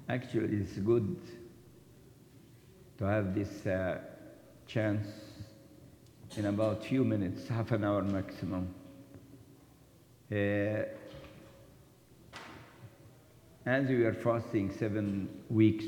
Actually, it's good to have this uh, chance in about few minutes, half an hour maximum. Uh, as we are fasting seven weeks,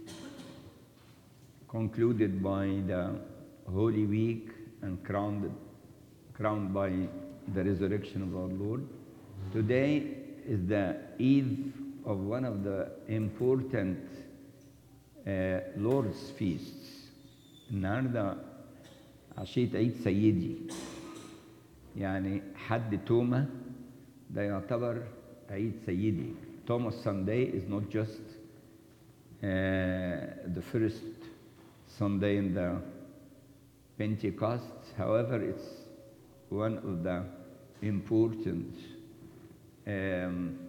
concluded by the Holy Week and crowned, crowned by the resurrection of our Lord, today is the eve of one of the important uh, Lord's feasts. النهارده عشية عيد سيدي يعني حد توما ده يعتبر عيد سيدي Thomas Sunday is not just uh, the first Sunday in the Pentecost. However, it's one of the important um,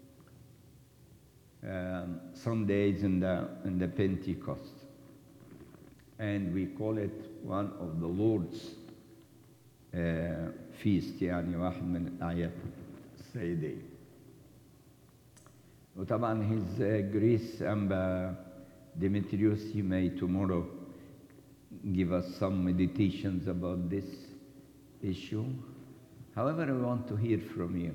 um, Sundays in the, in the Pentecost. And we call it one of the Lord's uh, feast يعني واحد من الأعياد السيدية. وطبعا his uh, grace Amba Demetrius he may tomorrow give us some meditations about this issue. However, I want to hear from you.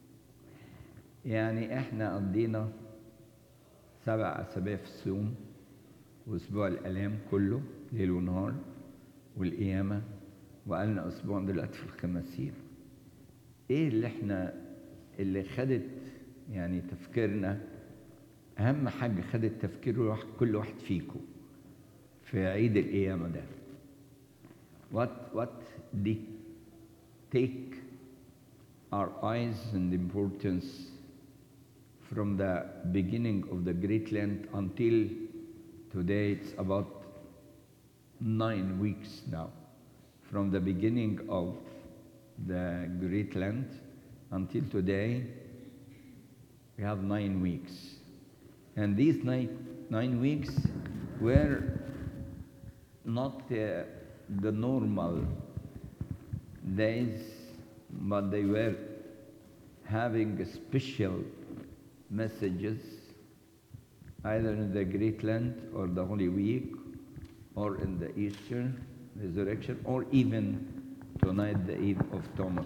يعني احنا قضينا سبع اسابيع في الصوم واسبوع الالام كله ليل ونهار والقيامه وقالنا اسبوع دلوقتي في الخماسين ايه اللي احنا اللي خدت يعني تفكيرنا اهم حاجه خدت تفكير واحد كل واحد فيكم في عيد القيامه ده what what did take our eyes and importance from the beginning of the Great Lent until today, it's about nine weeks now. From the beginning of the Great Lent until today, we have nine weeks. And these nine, nine weeks were not uh, the normal days, but they were having special messages either in the Great Lent or the Holy Week or in the Easter resurrection or even tonight the Eve of Thomas.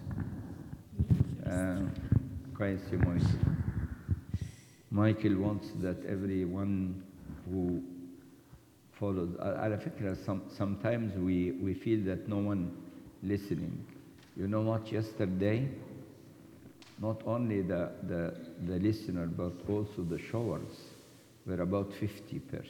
Uh, كويس يا مايكل. Michael wants that everyone who follows على فكرة some, sometimes we, we feel that no one listening. You know what yesterday not only the, the, the listener, but also the showers were about 50 persons.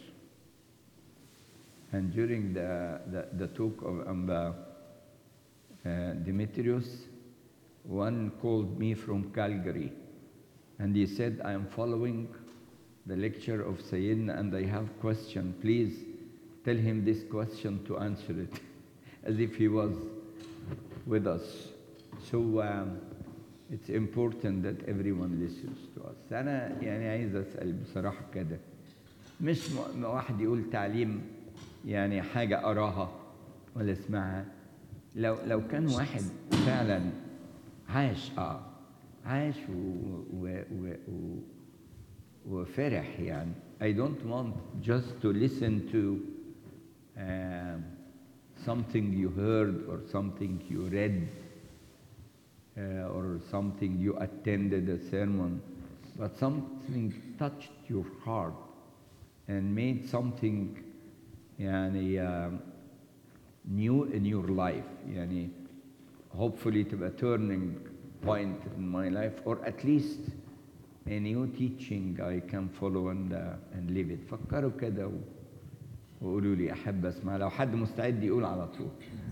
And during the, the, the talk of Amba uh, Demetrius, one called me from Calgary, and he said, I am following the lecture of Sayyidina and I have question. Please tell him this question to answer it, as if he was with us. So um, it's important that everyone listens to us. أنا يعني عايز أسأل بصراحة كده مش م- واحد يقول تعليم يعني حاجة أراها ولا اسمعها لو لو كان واحد فعلا عاش اه عاش و و و و وفرح يعني I don't want just to listen to um, something you heard or something you read uh, or something you attended a sermon, but something touched your heart and made something يعني um, new in your life يعني hopefully تبقى turning point in my life or at least a new teaching I can follow and, uh, and live it فكروا كده و- وقولوا لي أحب أسمع لو حد مستعد يقول على طول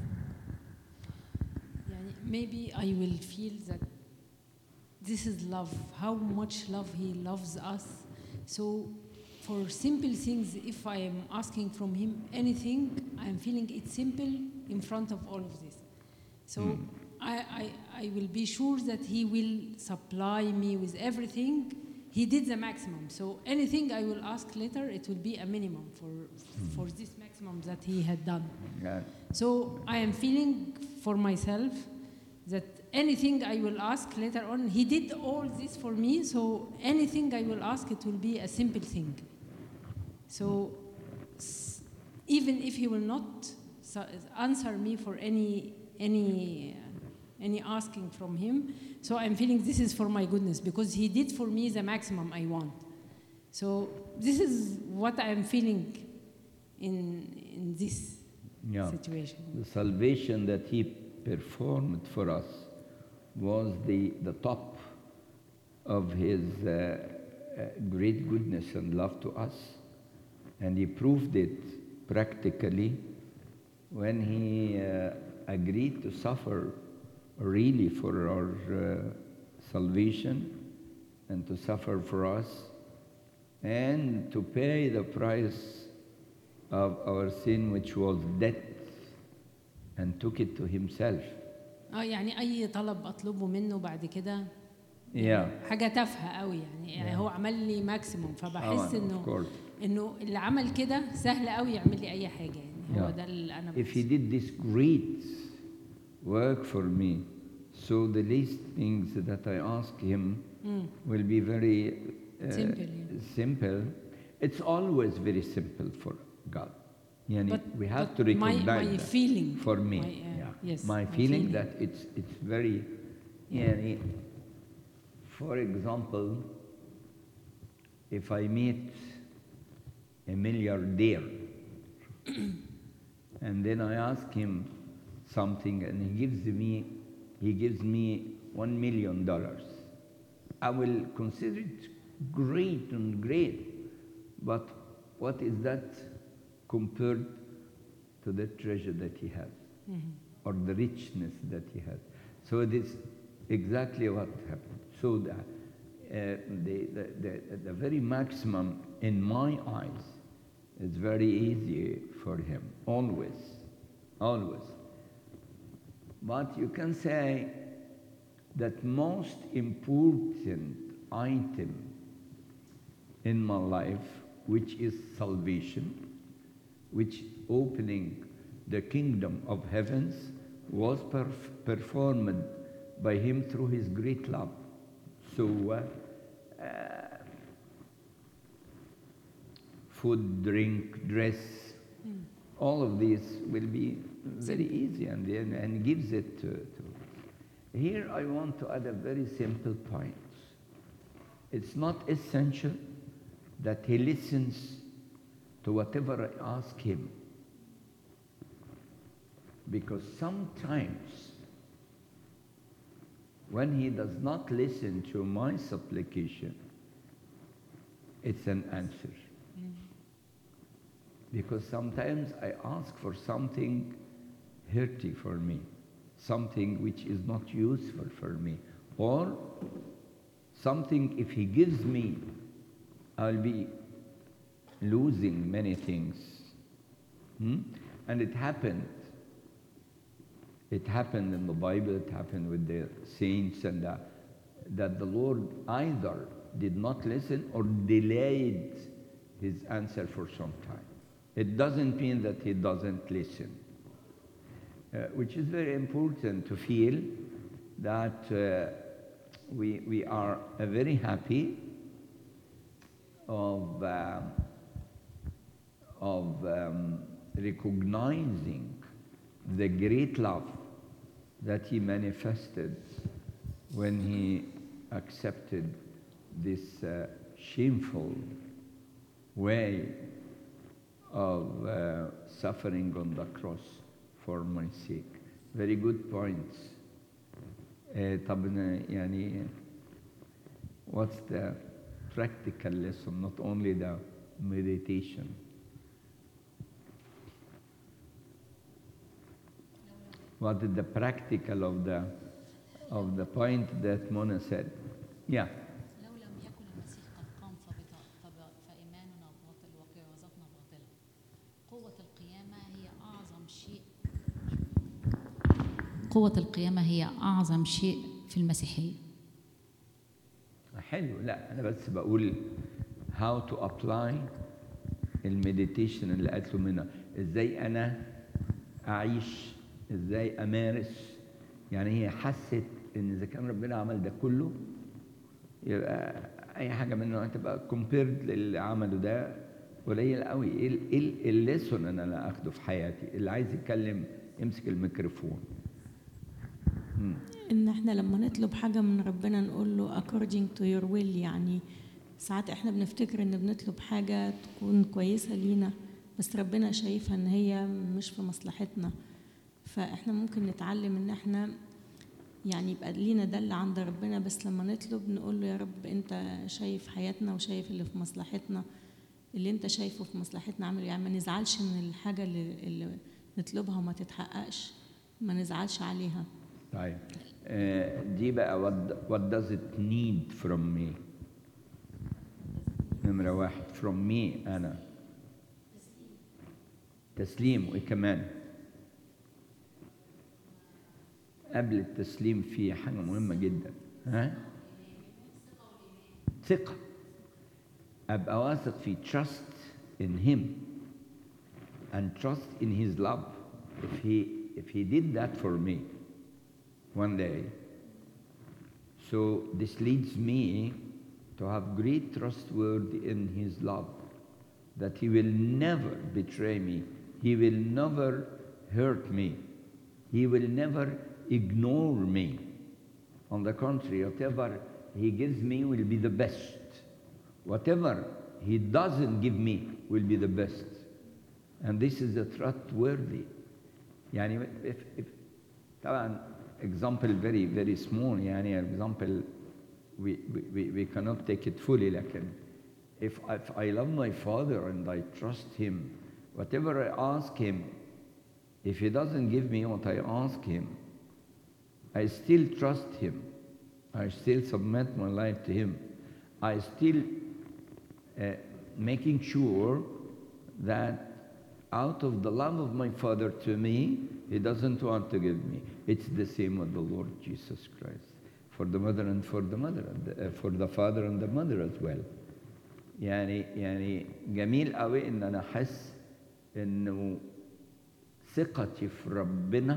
يعني maybe I will feel that this is love, how much love He loves us. So, for simple things, if I am asking from Him anything, I am feeling it simple in front of all of this. So, I, I, I will be sure that He will supply me with everything. He did the maximum. So, anything I will ask later, it will be a minimum for, for this maximum that He had done. يعني So I am feeling for myself that anything I will ask later on, he did all this for me, so anything I will ask, it will be a simple thing. So s- even if he will not s- answer me for any any uh, any asking from him, so I'm feeling this is for my goodness because he did for me the maximum I want. So this is what I'm feeling in in this Yeah. situation. The salvation that he performed for us was the, the top of his uh, uh, great goodness and love to us. And he proved it practically when he uh, agreed to suffer really for our uh, salvation and to suffer for us and to pay the price of our sin, which was death, and took it to himself. اه يعني اي طلب اطلبه منه بعد كده Yeah. حاجه تافهه قوي يعني, يعني هو عمل لي ماكسيموم فبحس طبعاً, انه of course. انه اللي عمل كده سهل قوي يعمل لي اي حاجه يعني هو Yeah. ده اللي انا If he بحسه. did this great work for me, so the least things that I ask him مم. will be very uh, Simple, yeah. simple. It's always very simple for God. Yani But, we have but to recognize my, my that feeling for me. my, uh, yeah. yes my feeling that it's it's very yani, for example if I meet a milliardaire and then I ask him something and he gives me he gives me one million dollars I will consider it great and great but what is that compared to the treasure that he has Mhm. or the richness that he has. So it is exactly what happened. So the, uh, the, the, the, the very maximum in my eyes is very easy for him, always, always. But you can say that most important item in my life, which is salvation, which opening the kingdom of heavens was perf- performed by him through his great love. So, uh, uh, food, drink, dress, all of these will be very easy and, and, and gives it to, to. Here I want to add a very simple point. It's not essential that he listens to whatever I ask him. Because sometimes when he does not listen to my supplication, it's an answer. Because sometimes I ask for something hurty for me, something which is not useful for me, or something if he gives me, I'll be losing many things. Hmm? And it happened. It happened in the Bible, it happened with the saints, and uh, that the Lord either did not listen or delayed his answer for some time. It doesn't mean that he doesn't listen, uh, which is very important to feel that uh, we, we are uh, very happy of, uh, of um, recognizing the great love that he manifested when he accepted this uh, shameful way of uh, suffering on the cross for my sake. Very good points. Uh, طب ن- يعني what's the practical lesson, not only the meditation? What is the practical of the of the point that Mona said? Yeah. لو لم يكن المسيح قد قام فبط- فب- فإيماننا باطل وقياظتنا باطلة. قوة القيامة هي أعظم شيء قوة القيامة هي أعظم شيء في المسيحية. حلو لا انا بس بقول how to apply المديتيشن اللي قالت له منها ازاي انا اعيش ازاي امارس يعني هي حست ان اذا كان ربنا عمل ده كله يبقى اي حاجه منه هتبقى كومبيرد للي عمله ده قليل قوي ايه ال- ايه الليسون انا اللي اخده في حياتي اللي عايز يتكلم يمسك الميكروفون مم. ان احنا لما نطلب حاجه من ربنا نقول له according to your will يعني ساعات احنا بنفتكر ان بنطلب حاجه تكون كويسه لينا بس ربنا شايفها ان هي مش في مصلحتنا فاحنا ممكن نتعلم ان احنا يعني يبقى لينا ده اللي عند ربنا بس لما نطلب نقول له يا رب انت شايف حياتنا وشايف اللي في مصلحتنا اللي انت شايفه في مصلحتنا عامل يعني ما نزعلش من الحاجه اللي, اللي نطلبها وما تتحققش ما نزعلش عليها طيب آه، دي بقى what, what does it need from me نمرة واحد from me أنا تسليم وإيه كمان قبل التسليم في حاجة مهمة جدا ها ثقة أبقى واثق في trust in him and trust in his love if he if he did that for me one day so this leads me to have great trustworthy in his love that he will never betray me he will never hurt me he will never ignore me on the contrary whatever he gives me will be the best whatever he doesn't give me will be the best and this is a trustworthy يعني if, if طبعا example very very small يعني example we, we, we cannot take it fully لكن if, if I love my father and I trust him whatever I ask him if he doesn't give me what I ask him I still trust him I still submit my life to him I still uh, making sure that out of the love of my Father to me, He doesn't want to give me. It's the same with the Lord Jesus Christ. For the mother and for the mother, and the, uh, for the father and the mother as well. يعني يعني جميل قوي ان انا احس انه ثقتي في ربنا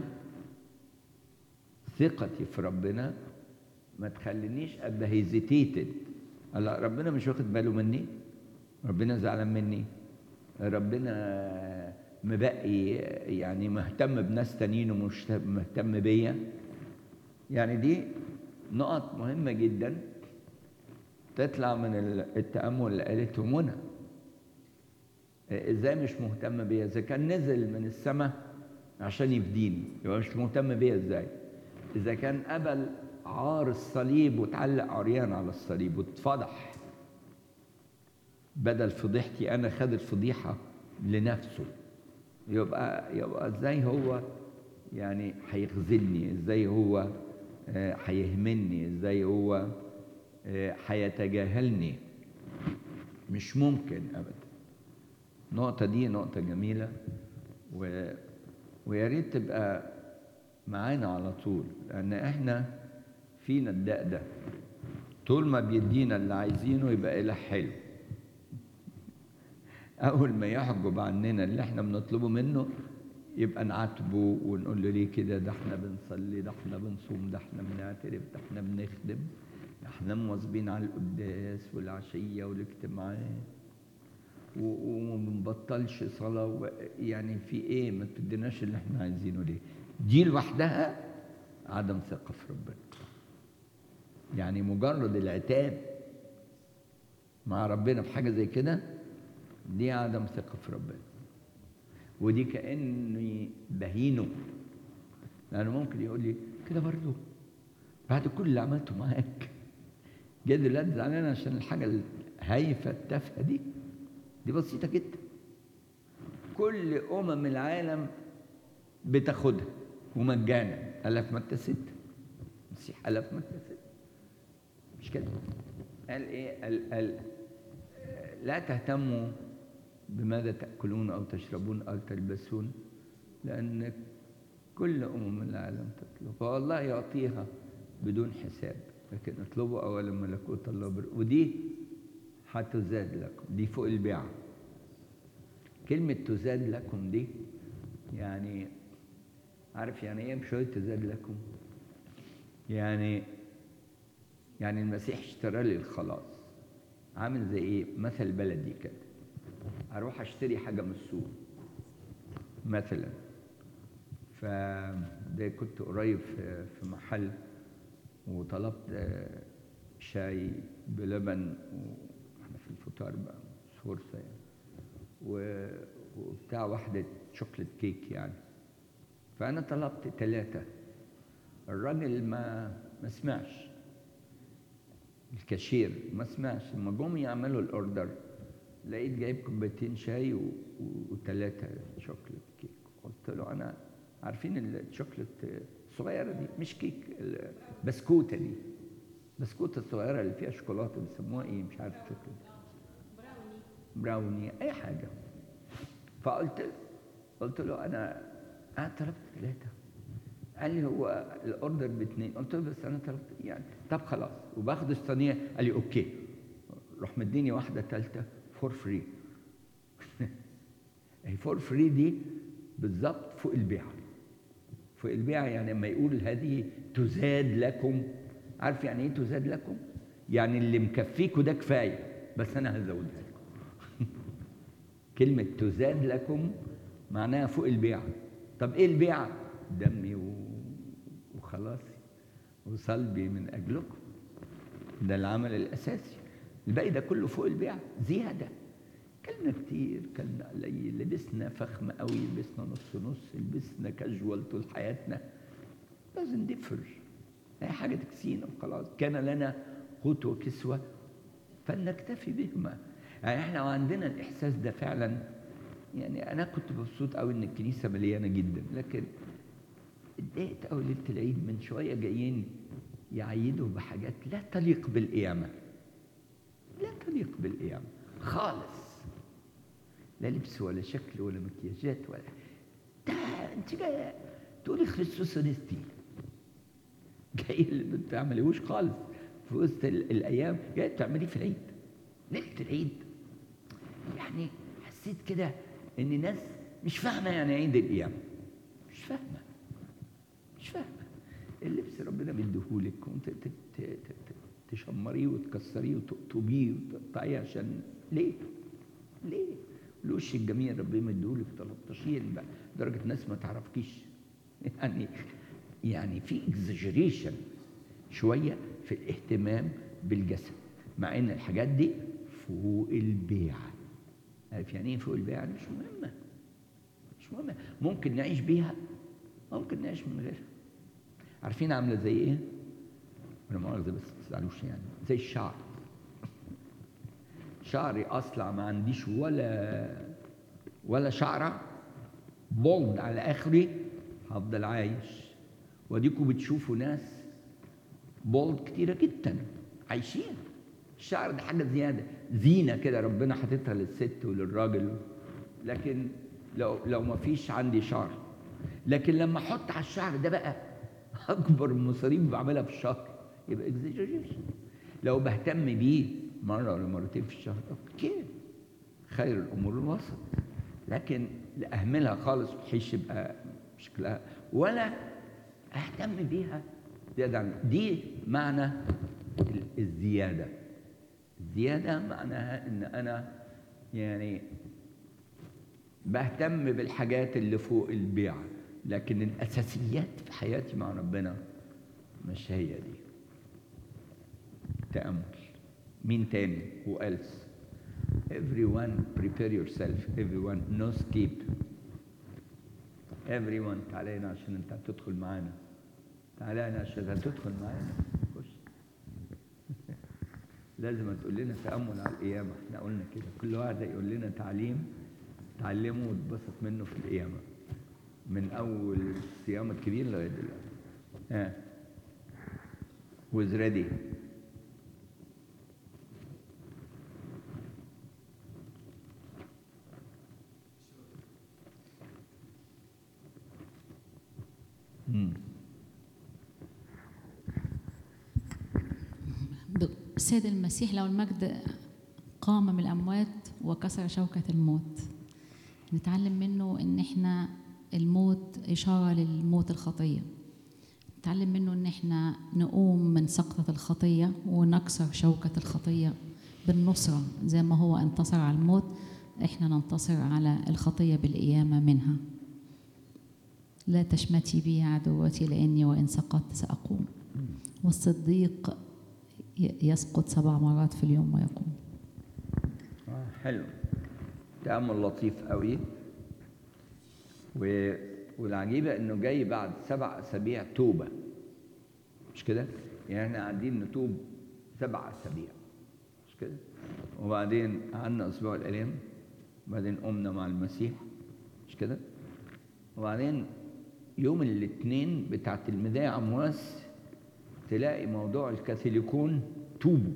ثقتي في ربنا ما تخلينيش ابقى هيزيتيتد لا ربنا مش واخد باله مني ربنا زعلان مني ربنا مبقي يعني مهتم بناس تانيين ومش مهتم بيا يعني دي نقط مهمة جدا تطلع من التأمل اللي قالته منى ازاي مش مهتم بيا اذا كان نزل من السماء عشان يفديني يبقى مش مهتم بيا ازاي اذا كان قبل عار الصليب وتعلق عريان على الصليب واتفضح بدل فضيحتي انا خد الفضيحه لنفسه يبقى يبقى ازاي هو يعني هيخذلني ازاي هو آه، هيهملني ازاي هو آه، هيتجاهلني مش ممكن ابدا النقطه دي نقطه جميله و... ويا ريت تبقى معانا على طول لان احنا فينا الداء ده طول ما بيدينا اللي عايزينه يبقى اله حلو اول ما يحجب عننا اللي احنا بنطلبه منه يبقى نعاتبه ونقول له ليه كده ده احنا بنصلي ده احنا بنصوم ده احنا بنعترف ده احنا بنخدم ده احنا مواظبين على القداس والعشيه والاجتماعات و- وما بنبطلش صلاه و- يعني في ايه ما تديناش اللي احنا عايزينه ليه دي لوحدها عدم ثقه في ربنا يعني مجرد العتاب مع ربنا في حاجه زي كده دي عدم ثقه في ربنا ودي كاني بهينه لانه ممكن يقول لي كده برضه بعد كل اللي عملته معاك جاي دلوقتي زعلان عشان الحاجه الهايفه التافهه دي دي بسيطه جدا كل امم العالم بتاخدها ومجانا قال لك ما انت ست المسيح قال لك ما انت ست مش كده قال ايه قال, قال لا تهتموا بماذا تأكلون أو تشربون أو تلبسون لأن كل أمم العالم تطلب فالله يعطيها بدون حساب لكن اطلبوا أولا ملكوت الله بر... ودي هتزاد لكم دي فوق البيعة كلمة تزاد لكم دي يعني عارف يعني ايه بشوية تزاد لكم يعني يعني المسيح اشترى لي الخلاص عامل زي ايه مثل بلدي كده اروح اشتري حاجه من السوق مثلا فده كنت قريب في في محل وطلبت آه، شاي بلبن واحنا في الفطار بقى فرصه يعني و- وبتاع واحده شوكليت كيك يعني فانا طلبت ثلاثه الراجل ما ما سمعش الكاشير ما سمعش لما جم يعملوا الاوردر لقيت جايب كوبايتين شاي وثلاثه شوكليت كيك قلت له انا عارفين الشوكليت الصغيره دي مش كيك البسكوته دي بسكوته الصغيره اللي فيها شوكولاته بيسموها ايه مش عارف شوكليت براوني اي حاجه فقلت قلت له انا انا طلبت ثلاثه قال لي هو الاوردر باثنين قلت له بس انا طلبت يعني طب خلاص وباخد الصينيه قال لي اوكي روح مديني واحده ثالثه فور فري هي فور فري دي بالظبط فوق البيعه فوق البيعه يعني لما يقول هذه تزاد لكم عارف يعني ايه تزاد لكم؟ يعني اللي مكفيكوا ده كفايه بس انا هزودها لكم كلمه تزاد لكم معناها فوق البيعه طب ايه البيعه؟ دمي و- وخلاصي وصلبي من اجلكم ده العمل الاساسي الباقي ده كله فوق البيعه زياده كلنا كتير كلنا قليل لبسنا فخم قوي لبسنا نص نص لبسنا كاجوال طول حياتنا لازم ندفر اي حاجه تكسينا وخلاص كان لنا قوت وكسوه فلنكتفي بهما يعني احنا عندنا الاحساس ده فعلا يعني انا كنت مبسوط قوي ان الكنيسه مليانه جدا لكن اتضايقت قوي ليله العيد من شويه جايين يعيدوا بحاجات لا تليق بالقيامه لا تليق بالقيامه خالص لا لبس ولا شكل ولا مكياجات ولا ده انت جايه تقولي خريستوس انستي جاي اللي ما بتعمليهوش خالص في وسط ال- الايام جاي بتعمليه في العيد ليله العيد يعني حسيت كده ان ناس مش فاهمه يعني عيد القيامه مش فاهمه مش فاهمه اللبس ربنا مديهولك وانت ت- ت- ت- ت- تشمريه وتكسريه وتقطبيه وتقطعيه عشان ليه؟ ليه؟ الوش الجميل ربنا مديهولك 13 بقى لدرجه ناس ما تعرفكيش يعني يعني في اكزاجريشن شويه في الاهتمام بالجسد مع ان الحاجات دي فوق البيعه عارف يعني ايه فوق البيعه مش مهمه مش مهمه ممكن نعيش بيها ممكن نعيش من غيرها عارفين عامله زي ايه؟ ولا مؤاخذه بس ما تزعلوش يعني زي الشعر شعري اصلع ما عنديش ولا ولا شعره بولد على اخري هفضل عايش واديكوا بتشوفوا ناس بولد كتيره جدا عايشين الشعر ده حاجه زياده زينه كده ربنا حاططها للست وللراجل لكن لو لو ما فيش عندي شعر لكن لما احط على الشعر ده بقى اكبر مصاريف بعملها في الشهر يبقى اكزاجريشن لو بهتم بيه مره ولا مرتين في الشهر اوكي خير الامور الوسط لكن لا اهملها خالص بحيث يبقى شكلها ولا اهتم بيها زياده عن دي معنى ال- الزياده الزياده معناها ان انا يعني بهتم بالحاجات اللي فوق البيعه لكن الاساسيات في حياتي مع ربنا مش هي دي تامل مين تاني who else everyone prepare yourself everyone no skip everyone تعالى هنا عشان انت هتدخل معانا تعالى هنا عشان هتدخل معانا خش لازم تقول لنا تأمل على القيامة احنا قلنا كده كل واحد يقول لنا تعليم تعلمه وتبسط منه في القيامة من أول الصيام الكبير لغاية دلوقتي ها was ready مم. السيد المسيح لو المجد قام من الأموات وكسر شوكة الموت نتعلم منه إن إحنا الموت إشارة للموت الخطية نتعلم منه ان احنا نقوم من سقطة الخطية ونكسر شوكة الخطية بالنصرة زي ما هو انتصر على الموت احنا ننتصر على الخطية بالقيامة منها لا تشمتي بي عدوتي لاني وان سقطت ساقوم والصديق ي- يسقط سبع مرات في اليوم ويقوم آه حلو تأمل لطيف قوي و... والعجيبة إنه جاي بعد سبع أسابيع توبة مش كده؟ يعني إحنا قاعدين نتوب سبع أسابيع مش كده؟ وبعدين قعدنا أسبوع الآلام وبعدين قمنا مع المسيح مش كده؟ وبعدين يوم الاثنين بتاعت المداية عمواس تلاقي موضوع الكاثوليكون توبوا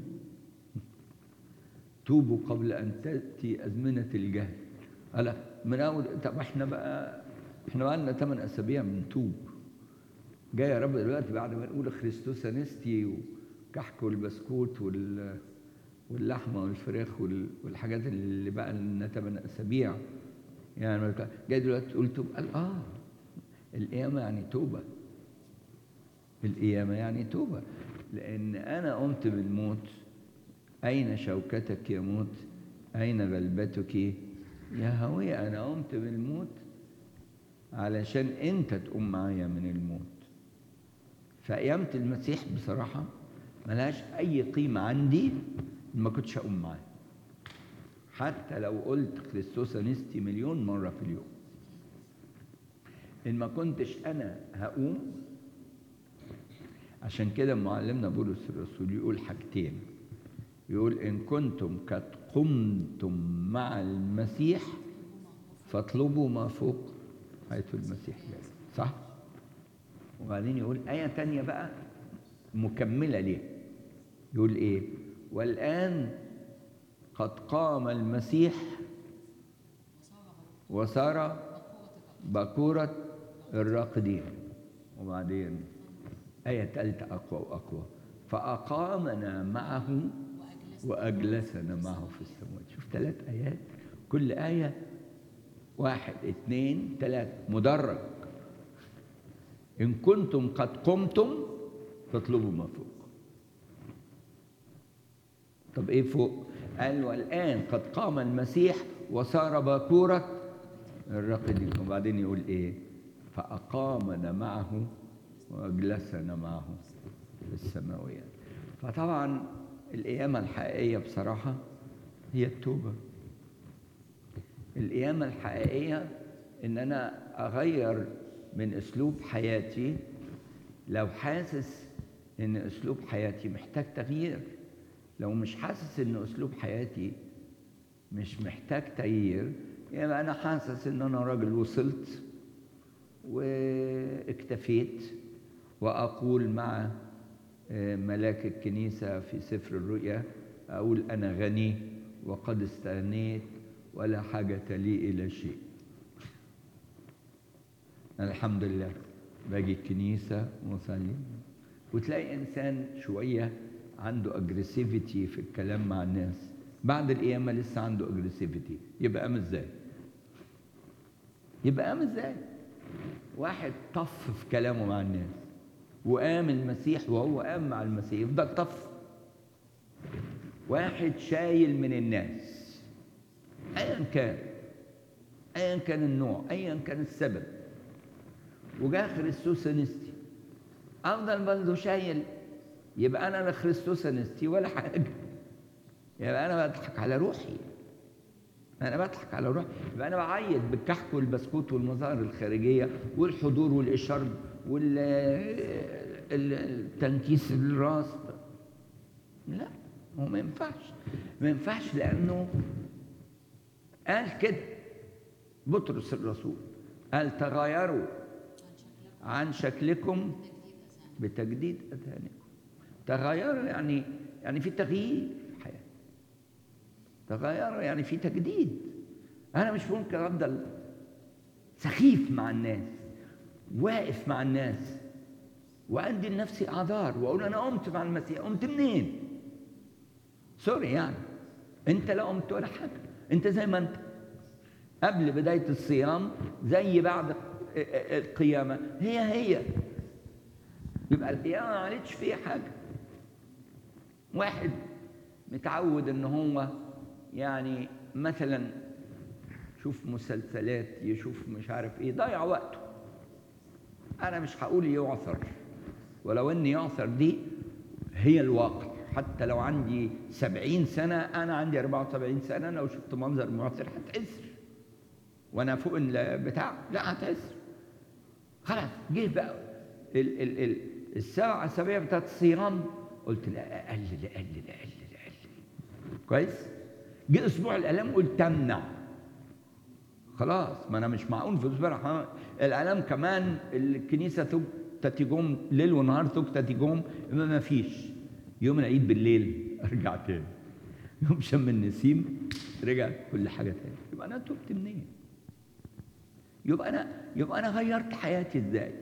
توبوا قبل أن تأتي أزمنة الجهل ألا من أول طب إحنا بقى إحنا بقى لنا ثمان أسابيع بنتوب جاي يا رب دلوقتي بعد ما نقول خريستوس أنستي وكحك والبسكوت وال واللحمة والفراخ وال- والحاجات اللي بقى لنا ثمان أسابيع يعني جاي دلوقتي تقول توب قال آه القيامة يعني توبة القيامة يعني توبة لأن أنا قمت بالموت أين شوكتك يا موت أين غلبتك يا هوية أنا قمت بالموت علشان أنت تقوم معايا من الموت فقيامة المسيح بصراحة ملهاش أي قيمة عندي ما كنتش هقوم معاه حتى لو قلت كريستوس أنستي مليون مرة في اليوم إن ما كنتش أنا هقوم عشان كده معلمنا بولس الرسول يقول حاجتين يقول إن كنتم قد قمتم مع المسيح فاطلبوا ما فوق حيث المسيح جاي صح؟ وبعدين يقول آية تانية بقى مكملة ليه يقول إيه؟ والآن قد قام المسيح وصار بكورة الراقدين وبعدين آية ثالثة أقوى وأقوى فأقامنا معه وأجلسنا معه في السماوات شوف ثلاث آيات كل آية واحد اثنين ثلاثة مدرج إن كنتم قد قمتم فاطلبوا ما فوق طب إيه فوق؟ قال والآن قد قام المسيح وصار باكورة الراقدين وبعدين يقول إيه؟ فأقامنا معه وأجلسنا معه في السماويات فطبعا القيامة الحقيقية بصراحة هي التوبة القيامة الحقيقية إن أنا أغير من أسلوب حياتي لو حاسس إن أسلوب حياتي محتاج تغيير لو مش حاسس إن أسلوب حياتي مش محتاج تغيير يبقى أنا حاسس إن أنا راجل وصلت واكتفيت وأقول مع ملاك الكنيسة في سفر الرؤيا أقول أنا غني وقد استغنيت ولا حاجة لي إلى شيء الحمد لله باجي الكنيسة وصلي وتلاقي إنسان شوية عنده اجريسيفيتي في الكلام مع الناس بعد القيامة لسه عنده اجريسيفيتي يبقى قام ازاي؟ يبقى قام ازاي؟ واحد طف في كلامه مع الناس وقام المسيح وهو قام مع المسيح يفضل طف واحد شايل من الناس ايا كان ايا كان النوع ايا كان السبب وجاء خريستوس انستي افضل برضه شايل يبقى انا لا خريستوس انستي ولا حاجه يبقى انا بضحك على روحي انا بضحك على روحي يبقى انا بعيط بالكحك والبسكوت والمظاهر الخارجيه والحضور والاشار والتنكيس الراس لا هو ما ينفعش ما ينفعش لانه قال كده بطرس الرسول قال تغيروا عن شكلكم بتجديد اذهانكم تغيروا يعني يعني في تغيير في الحياه تغيروا يعني في تجديد انا مش ممكن افضل سخيف مع الناس واقف مع الناس وأدي لنفسي أعذار وأقول أنا قمت مع المسيح قمت منين؟ سوري يعني أنت لا قمت ولا حاجة أنت زي ما أنت قبل بداية الصيام زي بعد القيامة هي هي يبقى القيامة ما عملتش فيه حاجة واحد متعود ان هو يعني مثلا شوف مسلسلات يشوف مش عارف ايه ضيع وقته انا مش هقول يعثر ولو ان يعثر دي هي الواقع حتى لو عندي سبعين سنة أنا عندي أربعة وسبعين سنة لو شفت منظر معثر هتأثر وأنا فوق البتاع لا هتأثر خلاص جه بقى ال ال ال الساعة السبعية بتاعت الصيام قلت لا أقل لا أقل لا أقل لا أقل كويس جه أسبوع الآلام قلت تمنع خلاص ما أنا مش معقول في أسبوع الآلام كمان الكنيسة تتجوم ليل ونهار تتجوم ما فيش يوم العيد بالليل ارجع تاني يوم شم النسيم رجع كل حاجه تاني يبقى انا تبت منين يبقى انا يبقى انا غيرت حياتي ازاي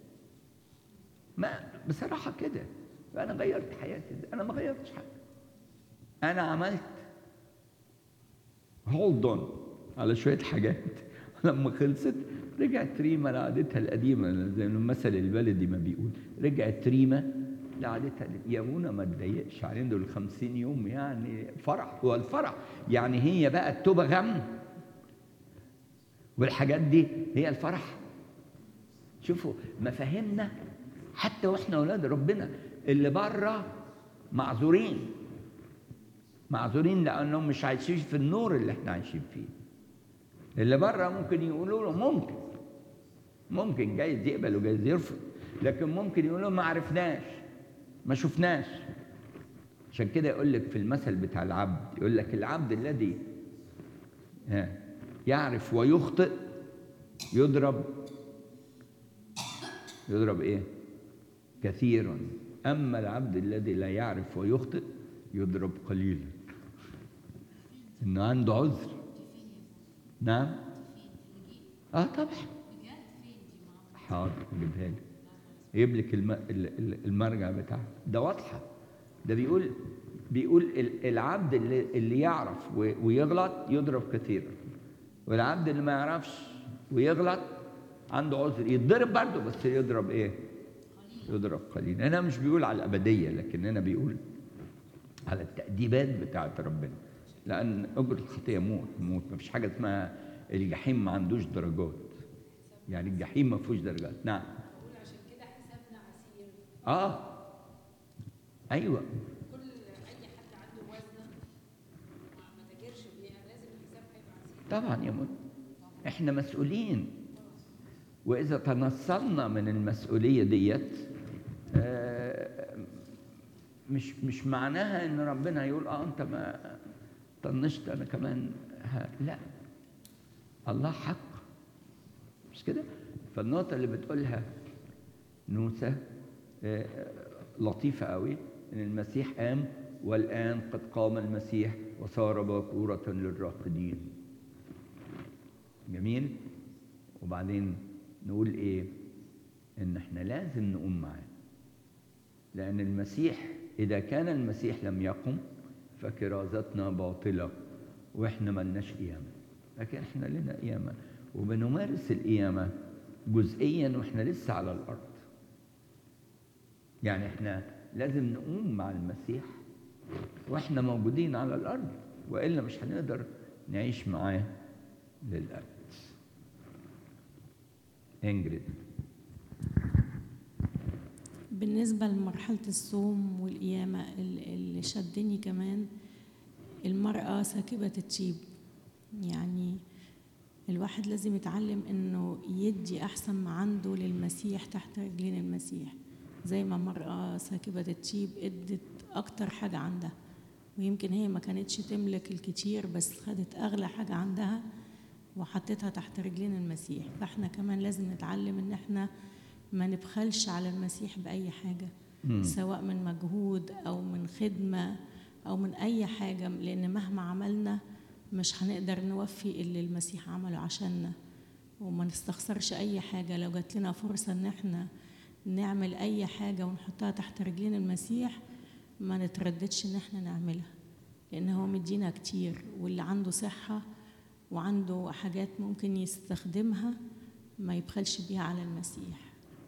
ما بصراحه كده يبقى انا غيرت حياتي ازاي انا ما غيرتش حاجه انا عملت هولد اون على شويه حاجات لما خلصت رجعت ريما لعادتها القديمه زي المثل البلدي ما بيقول رجعت ريما لعادتها يا منى ما تضايقش علينا دول 50 يوم يعني فرح هو الفرح يعني هي بقى التوبه غم والحاجات دي هي الفرح شوفوا مفاهيمنا حتى واحنا اولاد ربنا اللي بره معذورين معذورين لانهم مش عايشين في النور اللي احنا عايشين فيه اللي بره ممكن يقولوا له ممكن ممكن جايز يقبل وجايز يرفض لكن ممكن يقولوا ما عرفناش ما شفناش عشان كده يقول لك في المثل بتاع العبد يقول لك العبد الذي يعرف ويخطئ يضرب يضرب ايه كثيرا اما العبد الذي لا يعرف ويخطئ يضرب قليلا انه عنده عذر نعم اه طبعا حاضر اجيبها لك يجيب لك الم... المرجع بتاعها ده واضحه ده بيقول بيقول العبد اللي, اللي يعرف ويغلط يضرب كثيرا والعبد اللي ما يعرفش ويغلط عنده عذر يتضرب برضه بس يضرب ايه؟ يضرب قليلا هنا مش بيقول على الابديه لكن هنا بيقول على التأديبات بتاعت ربنا لأن أجر الخطية موت موت ما فيش حاجة اسمها الجحيم ما عندوش درجات يعني الجحيم ما فيهوش درجات نعم عشان كده حسابنا عسير اه ايوه كل اي حد عنده وزنه ما ما تاجرش بيها لازم الحساب هيبقى عسير طبعا يا منى احنا مسؤولين واذا تنصلنا من المسؤوليه ديت آه، مش مش معناها ان ربنا يقول اه انت ما طنشت انا كمان ها لا الله حق مش كده فالنقطه اللي بتقولها نوسه آه، لطيفه قوي ان المسيح قام والان قد قام المسيح وصار باكوره للراقدين جميل وبعدين نقول ايه ان احنا لازم نقوم معاه لان المسيح اذا كان المسيح لم يقم فكرازتنا باطله واحنا ملناش قيامه لكن احنا لنا قيامه وبنمارس القيامه جزئيا واحنا لسه على الارض يعني احنا لازم نقوم مع المسيح واحنا موجودين على الارض والا مش هنقدر نعيش معاه للابد انجريد بالنسبة لمرحلة الصوم والقيامة ال- اللي شدني كمان المرأة ساكبة التيب يعني الواحد لازم يتعلم انه يدي احسن ما عنده للمسيح تحت رجلين المسيح زي ما مرأة ساكبة التيب ادت اكتر حاجة عندها ويمكن هي ما كانتش تملك الكتير بس خدت اغلى حاجة عندها وحطيتها تحت رجلين المسيح فاحنا كمان لازم نتعلم ان احنا ما نبخلش على المسيح بأي حاجة مم. سواء من مجهود أو من خدمة أو من أي حاجة لأن مهما عملنا مش هنقدر نوفي اللي المسيح عمله عشاننا وما نستخسرش أي حاجة لو جات لنا فرصة إن احنا نعمل أي حاجة ونحطها تحت رجلين المسيح ما نترددش إن احنا نعملها لأن هو مدينا كتير واللي عنده صحة وعنده حاجات ممكن يستخدمها ما يبخلش بيها على المسيح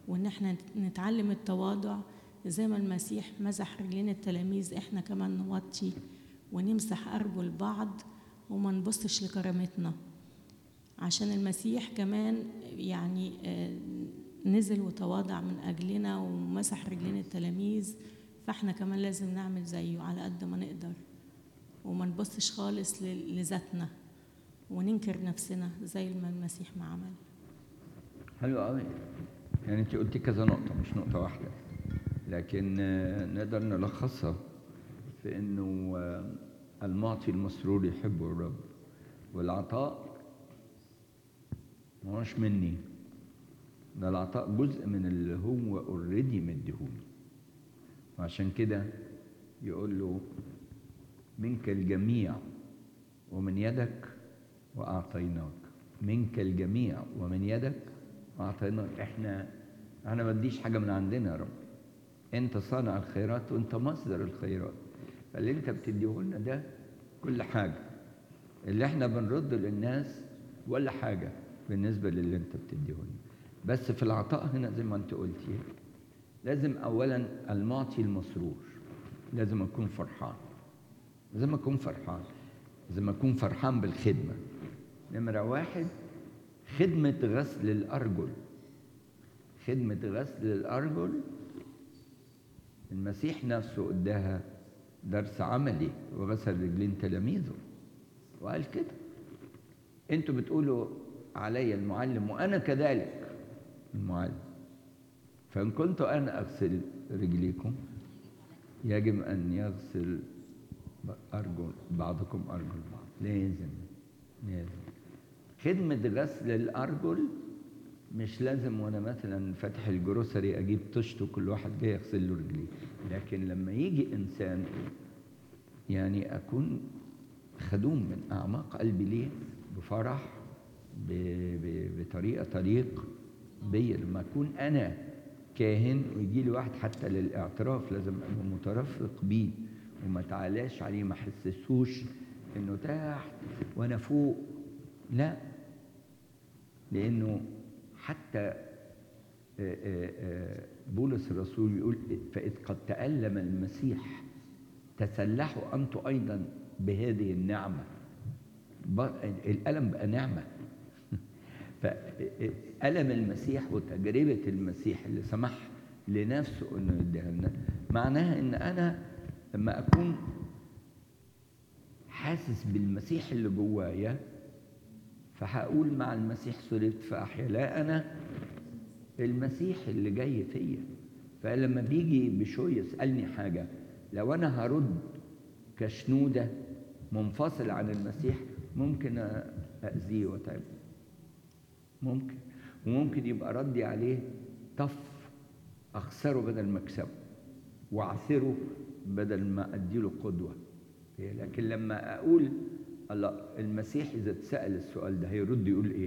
وان احنا نتعلم التواضع زي ما المسيح مسح رجلين التلاميذ احنا كمان نوطي ونمسح ارجل بعض وما نبصش لكرامتنا عشان المسيح كمان يعني آه، نزل وتواضع من اجلنا ومسح رجلين التلاميذ فاحنا كمان لازم نعمل زيه على قد ما نقدر وما نبصش خالص ل- لذاتنا وننكر نفسنا زي ما المسيح ما عمل حلو قوي يعني انت قلتي كذا نقطة مش نقطة واحدة لكن آه، نقدر نلخصها في انه آه، المعطي المسرور يحب الرب والعطاء ما هوش مني ده العطاء جزء من اللي هو اوريدي مديهولي وعشان كده يقول له منك الجميع ومن يدك وأعطيناك منك الجميع ومن يدك وأعطيناك احنا احنا ما بديش حاجة من عندنا يا رب انت صانع الخيرات وانت مصدر الخيرات فاللي انت بتديه لنا ده كل حاجة اللي احنا بنرد للناس ولا حاجة بالنسبة للي انت بتديه لنا بس في العطاء هنا زي ما انت قلتي لازم اولا المعطي المسرور لازم اكون فرحان لازم اكون فرحان لازم اكون فرحان بالخدمه نمره واحد خدمه غسل الارجل خدمه غسل الارجل المسيح نفسه اداها درس عملي وغسل رجلين تلاميذه وقال كده انتوا بتقولوا علي المعلم وانا كذلك المعلم فان كنت انا اغسل رجليكم يجب ان يغسل ارجل بعضكم ارجل بعض لازم لازم خدمة غسل الأرجل مش لازم وأنا مثلا فاتح الجروسري أجيب طشت وكل واحد جاي يغسل له رجليه لكن لما يجي إنسان يعني أكون خدوم من أعماق قلبي ليه بفرح ب... ب... بطريقة تليق بيا لما أكون أنا كاهن ويجي لي واحد حتى للاعتراف لازم أبقى مترفق بيه وما تعالاش عليه ما حسسوش إنه تحت وأنا فوق لا لأنه حتى آه، آه، آه، بولس الرسول يقول فإذ قد تألم المسيح تسلحوا أنتم أيضا بهذه النعمة ب- الألم بقى نعمة فألم المسيح وتجربة المسيح اللي سمح لنفسه انه يديها لنا معناها ان انا لما اكون حاسس بالمسيح اللي جوايا فهقول مع المسيح صلبت فاحيا لا انا المسيح اللي جاي فيا فلما بيجي بشوي يسالني حاجه لو انا هرد كشنوده منفصل عن المسيح ممكن اذيه واتعبه ممكن وممكن يبقى ردي عليه طف اخسره بدل ما اكسبه واعثره بدل ما اديله قدوه لكن لما اقول الله المسيح اذا اتسال السؤال ده هيرد يقول ايه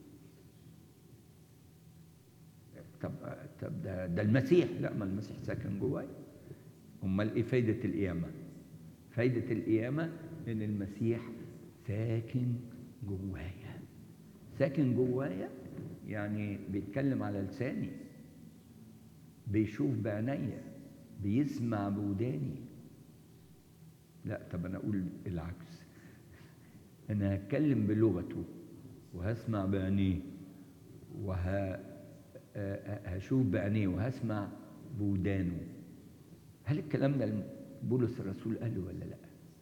طب طب ده, ده المسيح لا ما المسيح ساكن جوايا امال ايه فايده القيامه فايده القيامه ان المسيح ساكن جوايا ساكن جوايا يعني بيتكلم على لساني بيشوف بعينيا بيسمع بوداني لا طب انا اقول العكس انا هتكلم بلغته وهسمع بعينيه وه هشوف بعينيه وهسمع بودانه هل الكلام ده بولس الرسول قاله ولا لا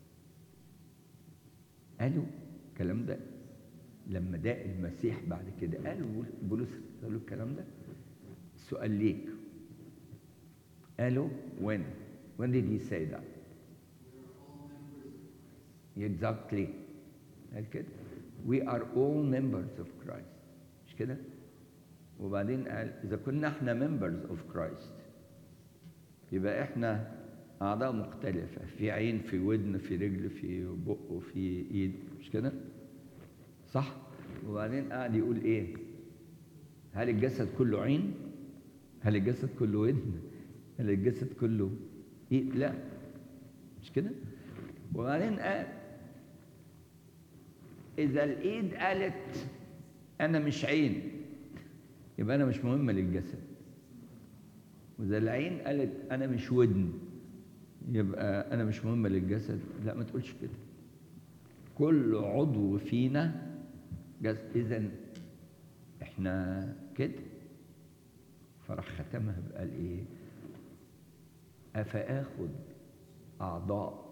قالوا الكلام ده لما ده المسيح بعد كده قالوا بولس قالوا الكلام ده السؤال ليك قالوا when when did he say that exactly قال كده we are all members of Christ مش كده وبعدين قال إذا كنا احنا members of Christ يبقى احنا أعضاء مختلفة في عين في ودن في رجل في بق وفي إيد مش كده صح وبعدين قاعد يقول إيه هل الجسد كله عين هل الجسد كله ودن هل الجسد كله إيد لا مش كده وبعدين قال إذا الإيد قالت أنا مش عين يبقى أنا مش مهمة للجسد وإذا العين قالت أنا مش ودن يبقى أنا مش مهمة للجسد لا ما تقولش كده كل عضو فينا جسد إذا إحنا كده فراح ختمها بقال إيه أفآخذ أعضاء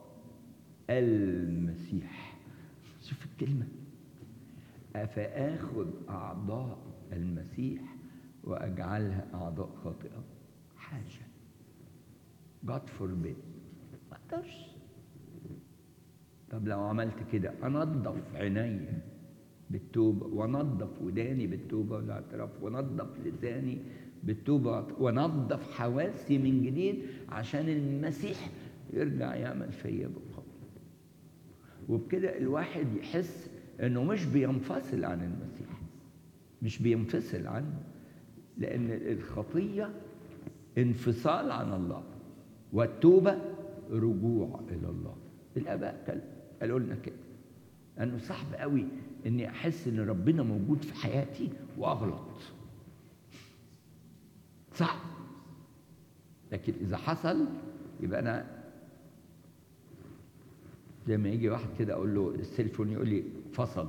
المسيح شوف الكلمة أفآخذ أعضاء المسيح وأجعلها أعضاء خاطئة حاشا God forbid ما أقدرش طب لو عملت كده أنظف عينيا بالتوبة وأنظف وداني بالتوبة والاعتراف وأنظف لساني بالتوبة وأنظف حواسي من جديد عشان المسيح يرجع يعمل فيا بالقوة وبكده الواحد يحس انه مش بينفصل عن المسيح مش بينفصل عنه لان الخطيه انفصال عن الله والتوبه رجوع الى الله الاباء قال- قالوا لنا كده انه صعب قوي اني احس ان ربنا موجود في حياتي واغلط صعب لكن اذا حصل يبقى انا زي ما يجي واحد كده اقول له السيلفون يقول لي فصل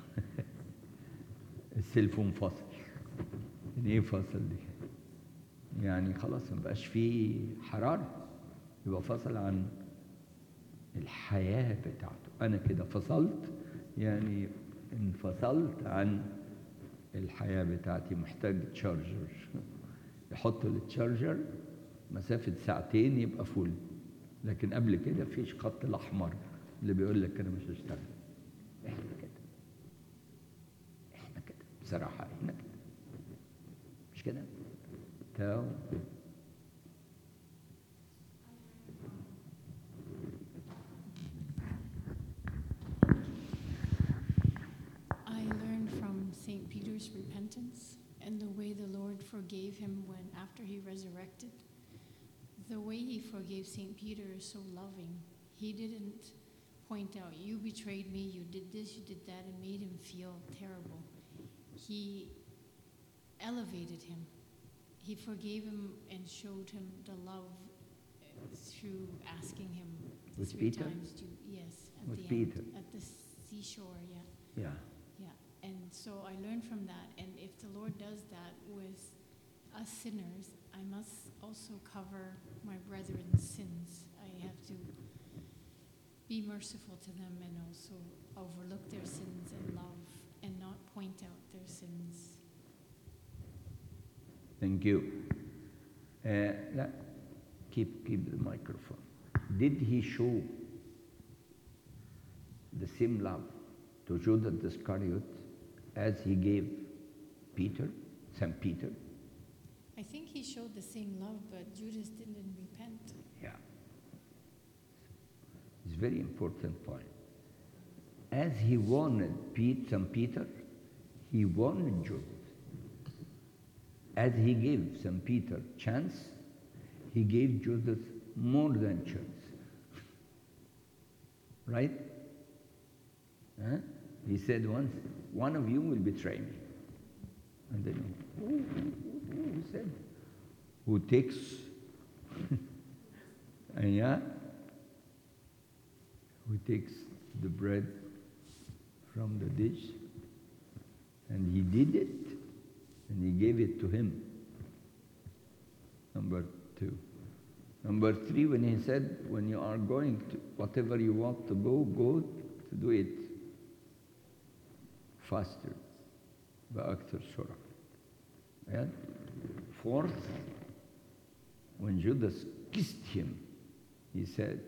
السيلفون فصل يعني ايه فصل دي يعني خلاص ما بقاش فيه حراره يبقى فصل عن الحياه بتاعته انا كده فصلت يعني انفصلت عن الحياه بتاعتي محتاج تشارجر يحط التشارجر مسافه ساعتين يبقى فول لكن قبل كده فيش خط الاحمر اللي بيقول لك انا مش هشتغل احنا كده احنا كده بصراحه احنا كده مش كده تاو I learned from St. Peter's repentance and the way the Lord forgave him when after he resurrected. The way he forgave St. Peter is so loving. He didn't point out, you betrayed me, you did this, you did that, and made him feel terrible. He elevated him. He forgave him and showed him the love uh, through asking him With three Peter? times to yes at With the end Peter. at the seashore, yeah. yeah Yeah, and so I learned from that. And if the Lord does that with us sinners, I must also cover my brethren's sins. I have to be merciful to them and also overlook their sins and love and not point out their sins. Thank you. Uh, لا keep keep the microphone. Did he show the same love to Judas Iscariot as he gave Peter, Saint Peter? I think he showed the same love, but Judas didn't repent. Yeah. It's a very important point. As he warned Pete, St. Peter, he warned Judas. As he gave St. Peter chance, he gave Judas more than chance. Right? Huh? He said once, one of you will betray me. And then, who, who, who, who said? Who takes and yeah, who takes the bread from the dish, and he did it, and he gave it to him. Number two. Number three, when he said, when you are going to, whatever you want to go, go to do it faster, بأكثر سرعة. And fourth, when Judas kissed him, he said,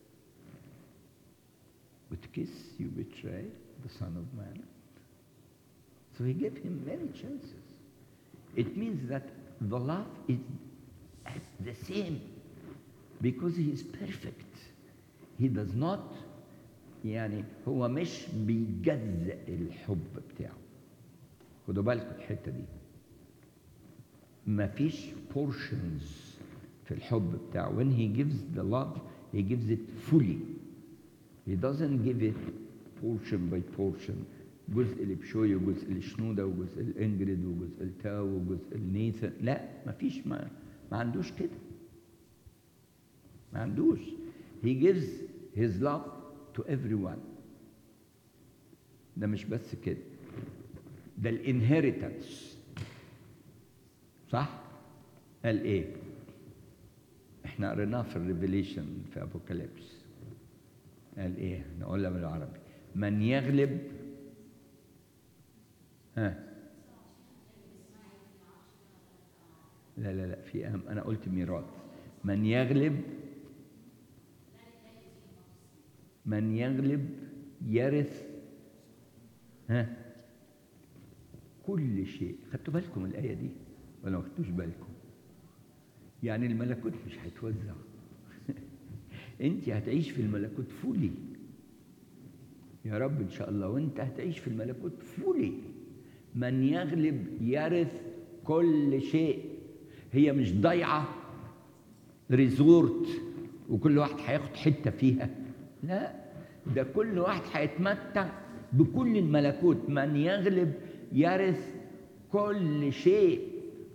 With kiss you betray the Son of Man. So he gave him many chances. It means that the love is as the same because he is perfect. He does not يعني هو مش بيجزأ الحب بتاعه خدوا بالكم الحتة دي مفيش portions في الحب بتاعه when he gives the love he gives it fully he doesn't give it portion by portion جزء لبشوي وجزء لشنودة وجزء لإنجريد وجزء لتاو وجزء لنيثن لا مفيش ما ما عندوش كده ما عندوش he gives his love to everyone ده مش بس كده ده الانهيرتنس صح قال ايه احنا قريناه في الريفيليشن في ابوكاليبس قال ايه نقولها بالعربي من يغلب ها لا لا لا في أهم أنا قلت ميراث من يغلب من يغلب يرث ها كل شيء خدتوا بالكم من الآية دي ولا ما خدتوش بالكم يعني الملكوت مش هيتوزع انت هتعيش في الملكوت فولي يا رب ان شاء الله وانت هتعيش في الملكوت فولي من يغلب يرث كل شيء هي مش ضايعه ريزورت وكل واحد هياخد حته فيها لا ده كل واحد هيتمتع بكل الملكوت من يغلب يرث كل شيء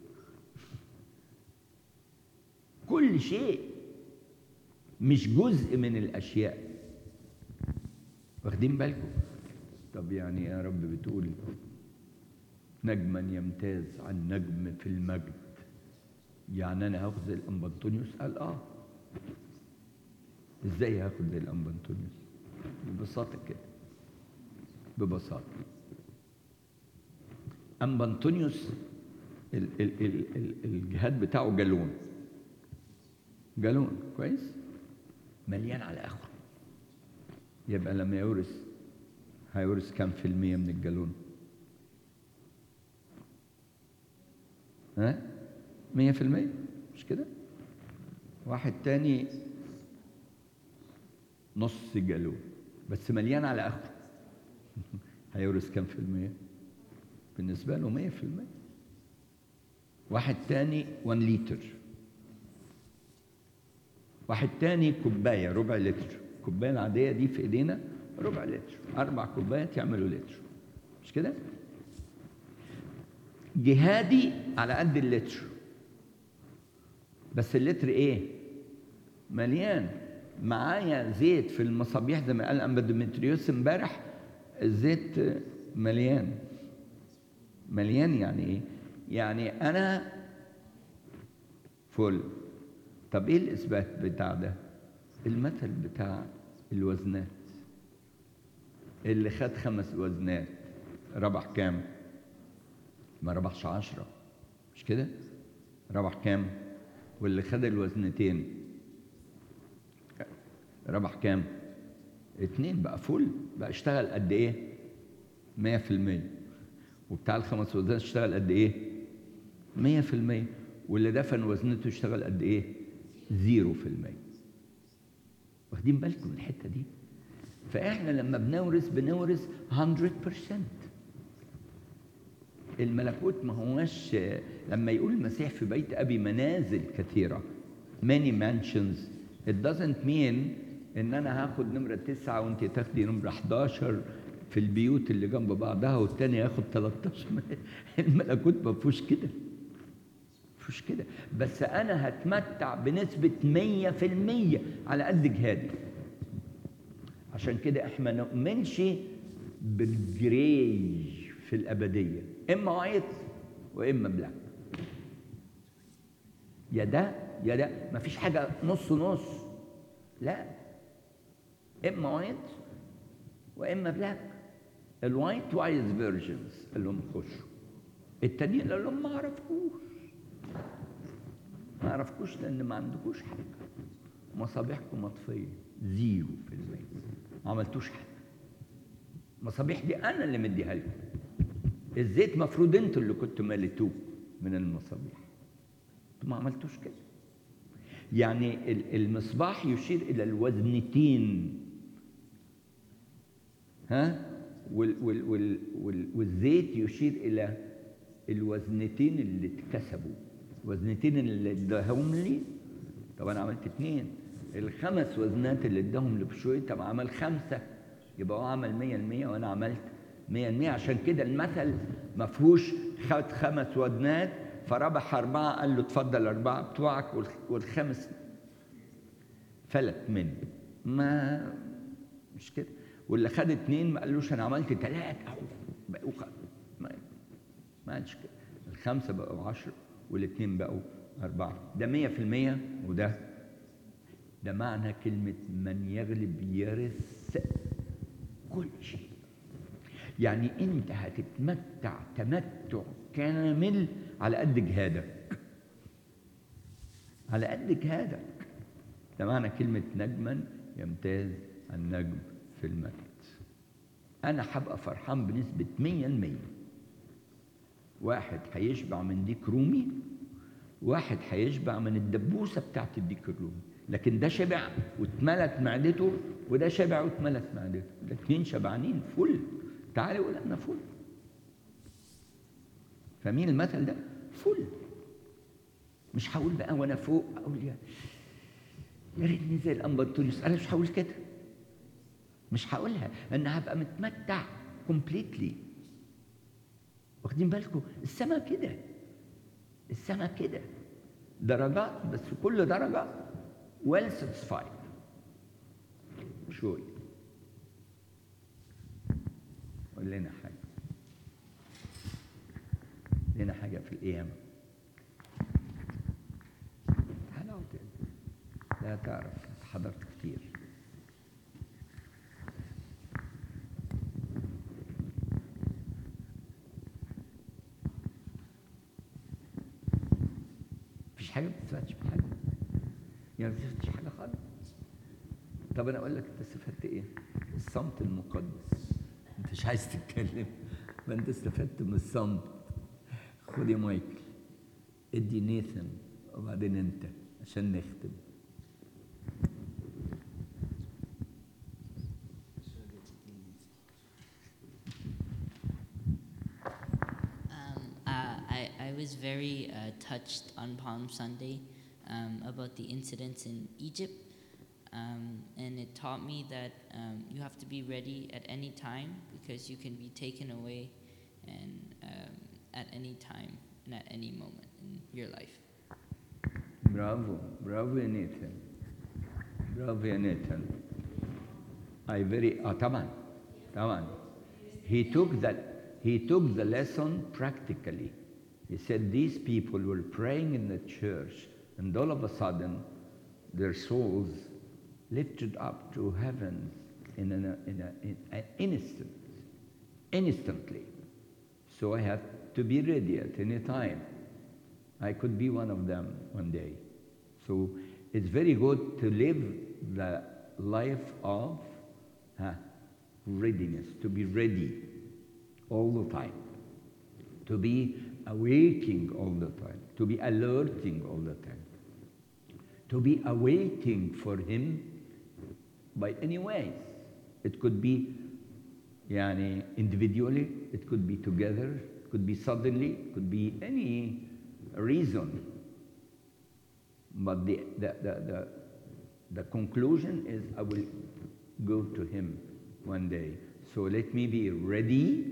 كل شيء مش جزء من الاشياء واخدين بالكم طب يعني يا رب بتقول نجما يمتاز عن نجم في المجد يعني انا هاخد زي الامبنطونيوس قال اه ازاي هاخد زي الامبنطونيوس ببساطه كده ببساطه امبنطونيوس ال ال ال ال الجهاد بتاعه جالون جالون كويس مليان على اخره يبقى لما يورث هيورث كام في المية من الجالون ها مية في المية مش كده واحد تاني نص جالون بس مليان على اخره هيورث كام في المية بالنسبة له مية في المية واحد تاني 1 لتر واحد تاني كوباية ربع لتر الكوباية العادية دي في ايدينا ربع لتر أربع كوبايات يعملوا لتر مش كده؟ جهادي على قد اللتر بس اللتر ايه؟ مليان معايا زيت في المصابيح زي ما قال أنبا ديمتريوس امبارح الزيت مليان مليان يعني ايه؟ يعني أنا فل طب ايه الإثبات بتاع ده؟ المثل بتاع الوزنات اللي خد خمس وزنات ربح كام؟ ما ربحش عشرة مش كده؟ ربح كام؟ واللي خد الوزنتين ربح كام؟ اتنين بقى فل بقى اشتغل قد ايه؟ مية في المية وبتاع الخمس وزنات اشتغل قد ايه؟ مية في المية واللي دفن وزنته اشتغل قد ايه؟ زيرو في المية واخدين بالكم من الحتة دي؟ فاحنا لما بنورث بنورث 100% الملكوت ما هوش لما يقول المسيح في بيت ابي منازل كثيره many mansions it doesn't mean ان انا هاخد نمره تسعه وانت تاخدي نمره 11 في البيوت اللي جنب بعضها والتاني ياخد 13 الملكوت ما فيهوش كده فيهوش كده بس انا هتمتع بنسبه 100% على قد جهادي عشان كده احنا ما نؤمنش بالجريج في الابديه اما وايت واما بلاك يا ده يا ده مفيش حاجه نص نص لا اما وايت واما بلاك الوايت وايز فيرجنز قال لهم خشوا التانيين قال لهم ما اعرفكوش ما اعرفكوش لان ما عندكوش حاجه مصابيحكم مطفيه زيرو في المية ما عملتوش حاجه المصابيح دي انا اللي مديها لكم الزيت مفروض انتوا اللي كنتوا مليتوه من المصابيح انتوا ما عملتوش كده يعني المصباح يشير الى الوزنتين ها وال وال وال وال والزيت يشير الى الوزنتين اللي اتكسبوا الوزنتين اللي اداهم لي طب انا عملت اثنين الخمس وزنات اللي اداهم لبشوي طب عمل خمسه يبقى هو عمل 100% وانا عملت 100% عشان كده المثل ما فيهوش خد خمس وزنات فربح أربعة قال له اتفضل أربعة بتوعك والخ- والخامس فلت منه ما مش كده واللي خد اتنين ما قالوش أنا عملت تلاتة أهو بقوا خ- ما ما قالش كده الخمسة بقوا عشرة والاتنين بقوا أربعة ده مية في المية وده ده معنى كلمة من يغلب يرث كل شيء يعني انت هتتمتع تمتع كامل على قد جهادك على قد جهادك ده معنى كلمة نجما يمتاز النجم في المجد أنا هبقى فرحان بنسبة مية المية واحد هيشبع من ديك رومي واحد هيشبع من الدبوسة بتاعت الديك الرومي لكن ده شبع واتملت معدته وده شبع واتملت معدته الاتنين شبعانين فل تعالوا قول انا فل فاهمين المثل ده فل مش هقول بقى وانا فوق اقول يا يا ريتني زي الامبرتوليوس انا مش هقول كده مش هقولها انا هبقى متمتع كومبليتلي واخدين بالكم السما كده السما كده درجات بس في كل درجة well satisfied شوي قول لنا حاجة لنا حاجة في القيامة حلاوة لا تعرف أنت حضرت كتير مفيش حاجة ما بتستفادش بحاجة يعني ما بتستفادش حاجة خالص طب أنا أقول لك أنت استفدت إيه؟ الصمت المقدس أنت مش عايز تتكلم ما أنت استفدت من الصمت خد يا مايكل ادي نيثن وبعدين أنت عشان نختم Um, uh, I, I was very uh, touched on Palm Sunday um, about the incidents in Egypt. Um, and it taught me that um, you have to be ready at any time because you can be taken away and um, at any time and at any moment in your life. برافو برافو يا نيثن برافو يا نيثن I very اه طبعا طبعا he took that he took the lesson practically he said these people were praying in the church and all of a sudden their souls lifted up to heaven in an in a, in an instant instantly so I have to be ready at any time I could be one of them one day. So it's very good to live the life of huh, readiness, to be ready all the time, to be awaking all the time, to be alerting all the time, to be awaiting for Him by any ways. It could be يعني individually, it could be together, it could be suddenly, it could be any reason. But the, the, the, the, the conclusion is I will go to him one day. So let me be ready,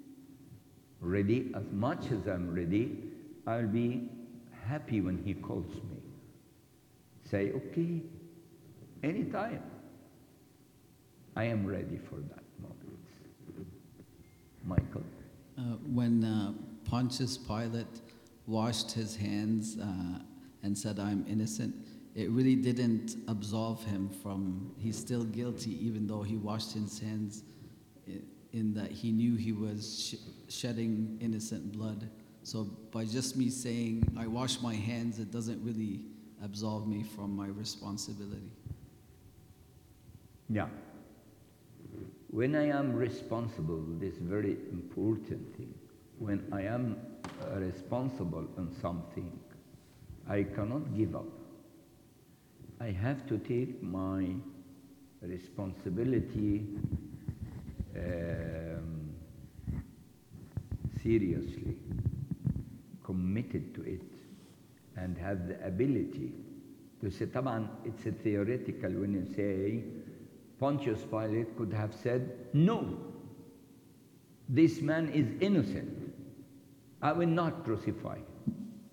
ready as much as I'm ready. I'll be happy when he calls me. Say, okay, anytime. I am ready for that moment. Michael. Uh, when uh, Pontius Pilate washed his hands uh, and said, I'm innocent, it really didn't absolve him from, he's still guilty, even though he washed his hands in, in that he knew he was sh- shedding innocent blood. So by just me saying, I wash my hands, it doesn't really absolve me from my responsibility. Yeah. When I am responsible, this very important thing, when I am uh, responsible on something, I cannot give up. I have to take my responsibility um, seriously, committed to it, and have the ability to say, طبعا it's a theoretical when you say Pontius Pilate could have said, No, this man is innocent. I will not crucify him.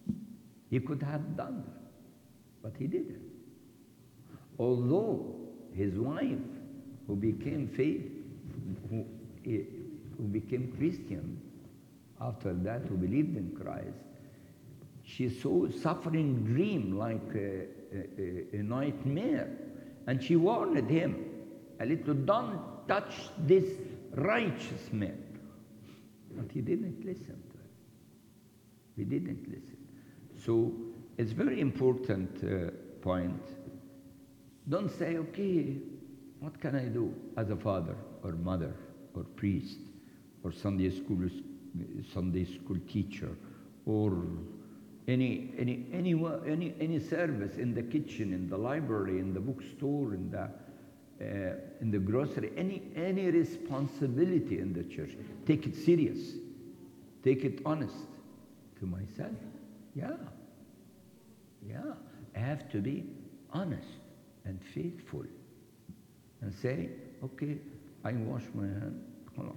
He could have done that, but he didn't. Although his wife, who became faith, who, who became Christian after that, who believed in Christ, she saw suffering dream like a, a, a nightmare. And she warned him, a little, don't touch this righteous man. But he didn't listen to her. He didn't listen. So it's very important uh, point. Don't say, okay, what can I do as a father or mother or priest or Sunday school Sunday school teacher or any any any any any service in the kitchen, in the library, in the bookstore, in the uh, in the grocery, any any responsibility in the church. Take it serious. Take it honest. To myself, yeah, yeah. I have to be honest and faithful, and say, okay, I wash my hand. خلاص.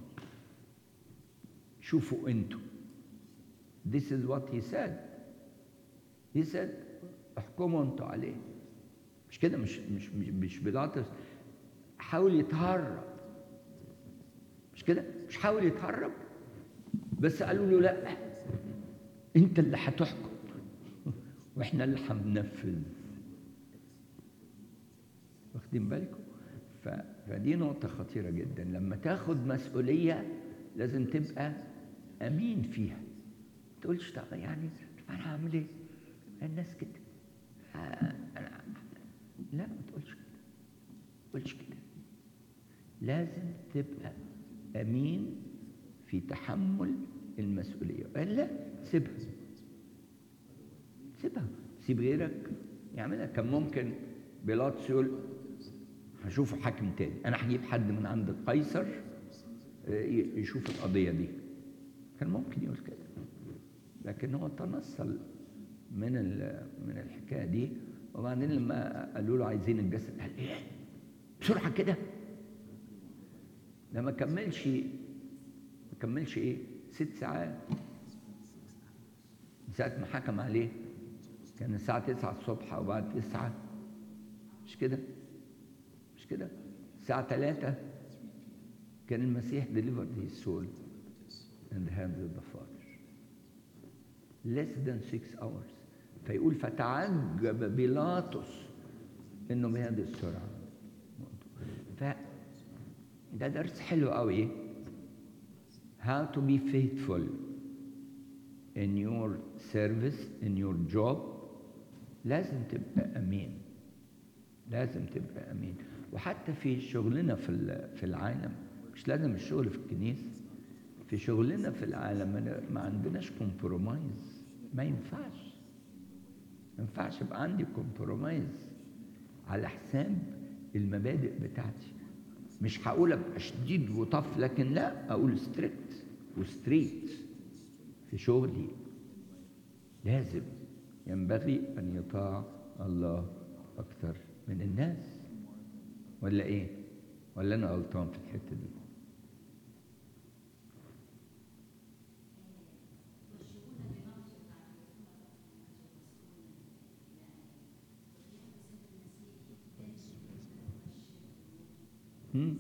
شوفوا انتوا. This is what he said. He said احكموا انتوا عليه مش كده مش مش مش, مش بيلاطس حاول يتهرب مش كده مش حاول يتهرب بس قالوا له لا انت اللي هتحكم واحنا اللي هننفذ واخدين بالكم ف... فدي نقطة خطيرة جدا لما تاخد مسؤولية لازم تبقى أمين فيها ما تقولش طب يعني طب أنا هعمل إيه؟ الناس كده آه، أنا لا ما تقولش كده ما تقولش كده لازم تبقى أمين في تحمل المسؤولية إلا سيبها سيبها سيب غيرك يعملها كان ممكن بيلاطس يقول هشوف حاكم تاني انا هجيب حد من عند القيصر آه، ي- يشوف القضيه دي كان ممكن يقول كده لكن هو تنصل من ال- من الحكايه دي وبعدين لما قالوا له عايزين الجسد قال ايه بسرعه كده ده ما كملش ما كملش ايه ست ساعات من ساعه ما حكم عليه كان الساعه 9 الصبح او بعد 9 مش كده مش كده الساعة 3 كان المسيح delivered his soul in the hands of the Father less than six hours فيقول فتعجب بيلاطس انه بهذه السرعة ف ده درس حلو قوي how to be faithful in your service in your job لازم تبقى امين لازم تبقى امين وحتى في شغلنا في ال- في العالم مش لازم الشغل في الكنيسه في شغلنا في العالم ما- ما عندناش كومبرومايز ما ينفعش ما ينفعش يبقى عندي كومبرومايز على حساب المبادئ بتاعتي مش هقول ابقى شديد وطف لكن لا اقول ستريكت وستريت في شغلي لازم ينبغي ان يطاع الله اكثر من الناس ولا ايه ولا انا غلطان في الحته دي هم؟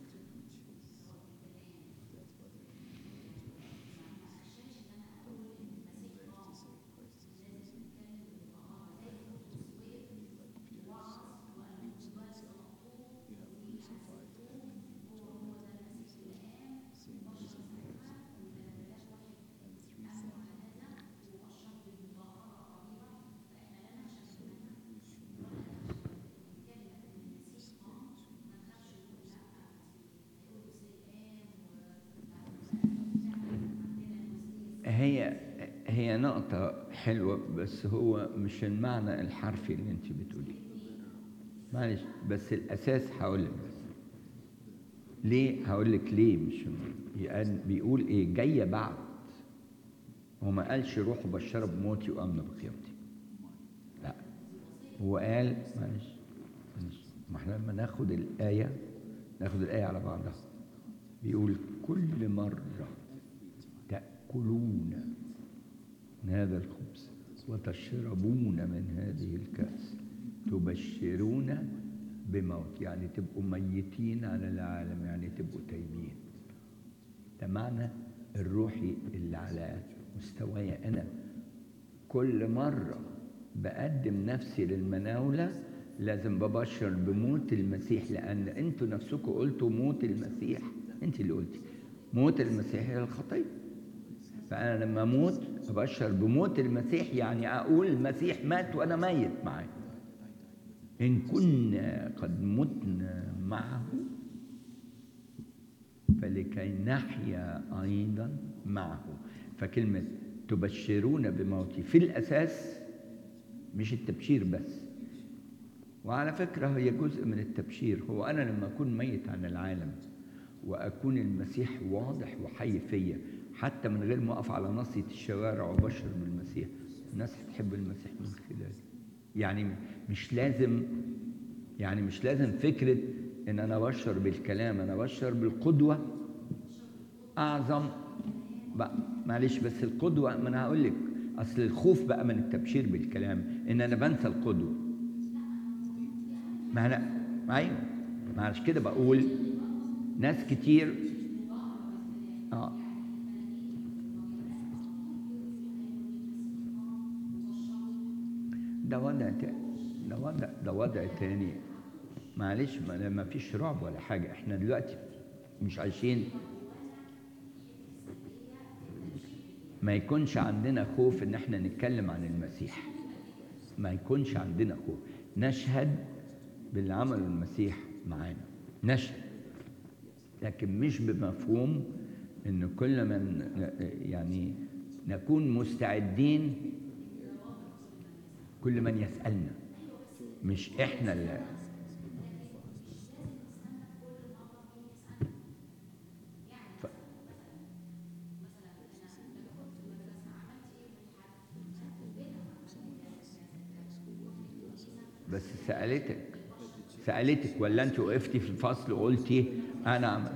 هي هي نقطة حلوة بس هو مش المعنى الحرفي اللي انت بتقوليه معلش بس الأساس هقول لك بس ليه هقول لك ليه مش يقال بيقول ايه جاية بعد هو ما قالش روحوا بشروا بموتي وأمنوا بقيامتي لا هو قال معلش معلش ما احنا لما ناخد الآية ناخد الآية على بعضها بيقول كل مرة تأكلون من هذا الخبز وتشربون من هذه الكأس تبشرون بموت يعني تبقوا ميتين على العالم يعني تبقوا تايبين ده معنى الروحي اللي على مستواي أنا كل مرة بقدم نفسي للمناولة لازم ببشر بموت المسيح لأن أنتوا نفسكم قلتوا موت المسيح أنت اللي قلتي موت المسيح هي الخطية فأنا لما أموت أبشر بموت المسيح يعني أقول المسيح مات وأنا ميت معاه إن كنا قد متنا معه فلكي نحيا أيضا معه فكلمة تبشرون بموتي في الأساس مش التبشير بس وعلى فكرة هي جزء من التبشير هو أنا لما أكون ميت عن العالم وأكون المسيح واضح وحي فيا حتى من غير ما أقف على ناصية الشوارع وأبشر بالمسيح الناس هتحب المسيح من خلالي يعني مش لازم يعني مش لازم فكرة إن أنا أبشر بالكلام أنا أبشر بالقدوة أعظم بقى معلش بس القدوة ما أنا هقول لك أصل الخوف بقى من التبشير بالكلام إن أنا بنسى القدوة ما أنا أيوه معلش كده بقول ناس كتير اه ده وضع تاني ده وضع ده وضع تاني معلش ما ما فيش رعب ولا حاجة احنا دلوقتي مش عايشين ما يكونش عندنا خوف ان احنا نتكلم عن المسيح ما يكونش عندنا خوف نشهد باللي عمله المسيح معانا نشهد لكن مش بمفهوم ان كل من يعني نكون مستعدين كل من يسألنا مش احنا اللي ف... بس سألتك سألتك ولا انت وقفتي في الفصل وقلتي انا عمل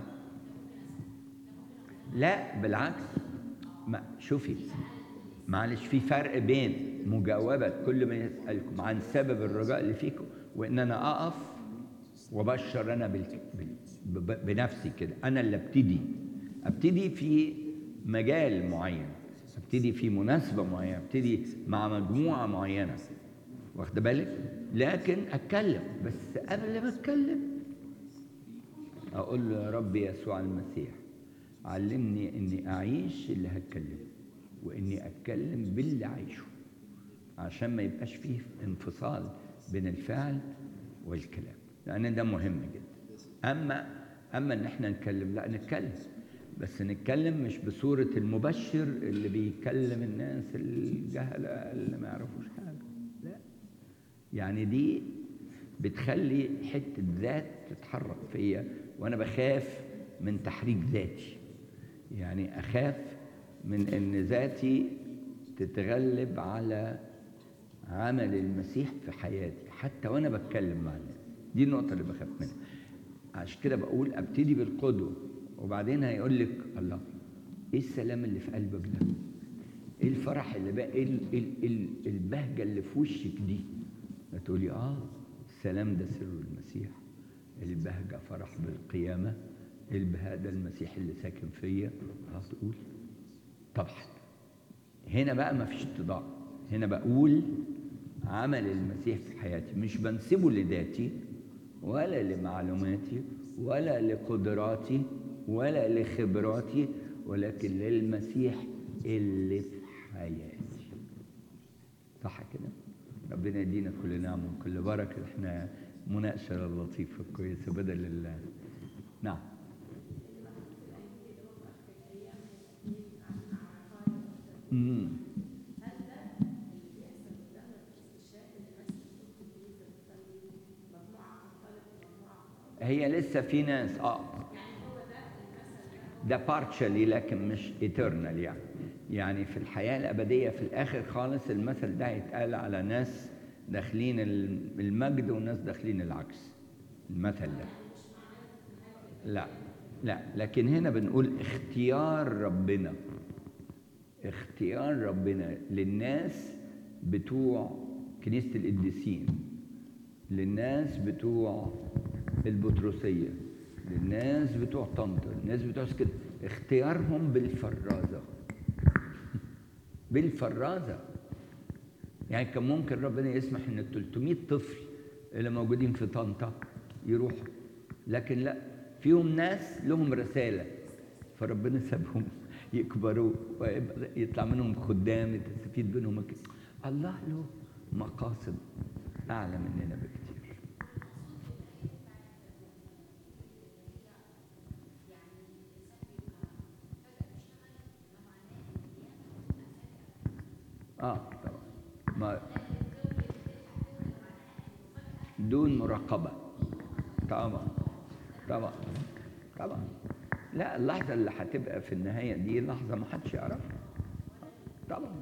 لا بالعكس ما شوفي معلش في فرق بين مجاوبة كل ما يسألكم عن سبب الرجاء اللي فيكم وإن أنا أقف وبشر أنا بال... بال... بنفسي كده أنا اللي أبتدي أبتدي في مجال معين أبتدي في مناسبة معينة أبتدي مع مجموعة معينة واخد بالك لكن أتكلم بس قبل ما أتكلم أقول له يا رب يسوع المسيح علمني إني أعيش اللي هتكلمه وإني أتكلم باللي عايشه عشان ما يبقاش فيه انفصال بين الفعل والكلام لأن ده مهم جدا أما أما إن إحنا نتكلم لا نتكلم بس نتكلم مش بصورة المبشر اللي بيكلم الناس الجهلة اللي ما يعرفوش حاجة لا يعني دي بتخلي حتة ذات تتحرك فيا وأنا بخاف من تحريك ذاتي يعني أخاف من ان ذاتي تتغلب على عمل المسيح في حياتي حتى وانا بتكلم مع الناس دي النقطة اللي بخاف منها عشان كده بقول ابتدي بالقدوة وبعدين هيقول لك الله ايه السلام اللي في قلبك ده؟ ايه الفرح اللي بقى ايه ال ال ال البهجة اللي في وشك دي؟ تقولي اه السلام ده سر المسيح البهجة فرح بالقيامة البهاء ده المسيح اللي ساكن فيا هتقول طبعا هنا بقى ما فيش اتضاع هنا بقول عمل المسيح في حياتي مش بنسبه لذاتي ولا لمعلوماتي ولا لقدراتي ولا لخبراتي ولكن للمسيح اللي في حياتي صح كده ربنا يدينا كل نعمه وكل بركه احنا مناقشه لطيفه كويسه بدل ال نعم امم هي لسه في ناس اه ده بارشلي لكن مش ايترنال يعني يعني في الحياه الابديه في الاخر خالص المثل ده هيتقال على ناس داخلين المجد وناس داخلين العكس المثل ده لا لا لكن هنا بنقول اختيار ربنا اختيار ربنا للناس بتوع كنيسة القديسين للناس بتوع البطرسية للناس بتوع طنطا للناس بتوع كده اختيارهم بالفرازة بالفرازة يعني كان ممكن ربنا يسمح ان ال 300 طفل اللي موجودين في طنطا يروحوا لكن لا فيهم ناس لهم رسالة فربنا سابهم يكبروا ويبقى يطلع منهم خدام تستفيد منهم كده. الله له مقاصد أعلى مننا بكتير اه طبعا ما دون مراقبة طبعا طبعا طبعا لا اللحظة اللي هتبقى في النهاية دي لحظة ما حدش يعرفها طبعا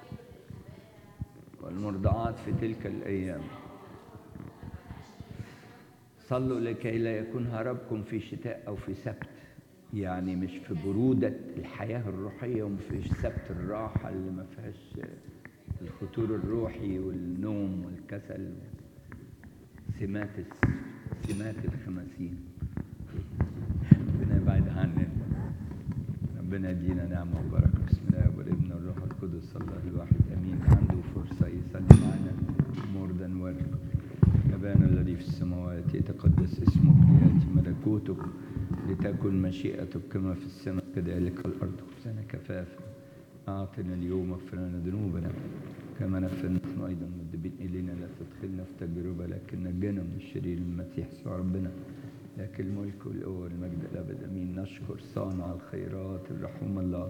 والمرضعات في تلك الأيام صلوا لكي لا يكون هربكم في شتاء أو في سبت يعني مش في برودة الحياة الروحية وفي سبت الراحة اللي ما فيهاش الفتور الروحي والنوم والكسل سمات سمات الخمسين ربنا يبعد عننا ربنا يدينا نعمة وبركة بسم الله والابن والروح القدس الله الواحد امين عنده فرصة يصلي معنا more than welcome أبانا الذي في السماوات يتقدس اسمك ليأتي ملكوتك لتكن مشيئتك كما في السماء كذلك على الأرض خبزنا كفافا أعطنا اليوم اغفر لنا ذنوبنا كما نغفر نحن أيضا مذنبين إلينا لا تدخلنا في تجربة لكن نجنا من الشرير المسيح يسوع ربنا لك الملك والقوة والمجد الأبد أمين نشكر صانع الخيرات الرحوم الله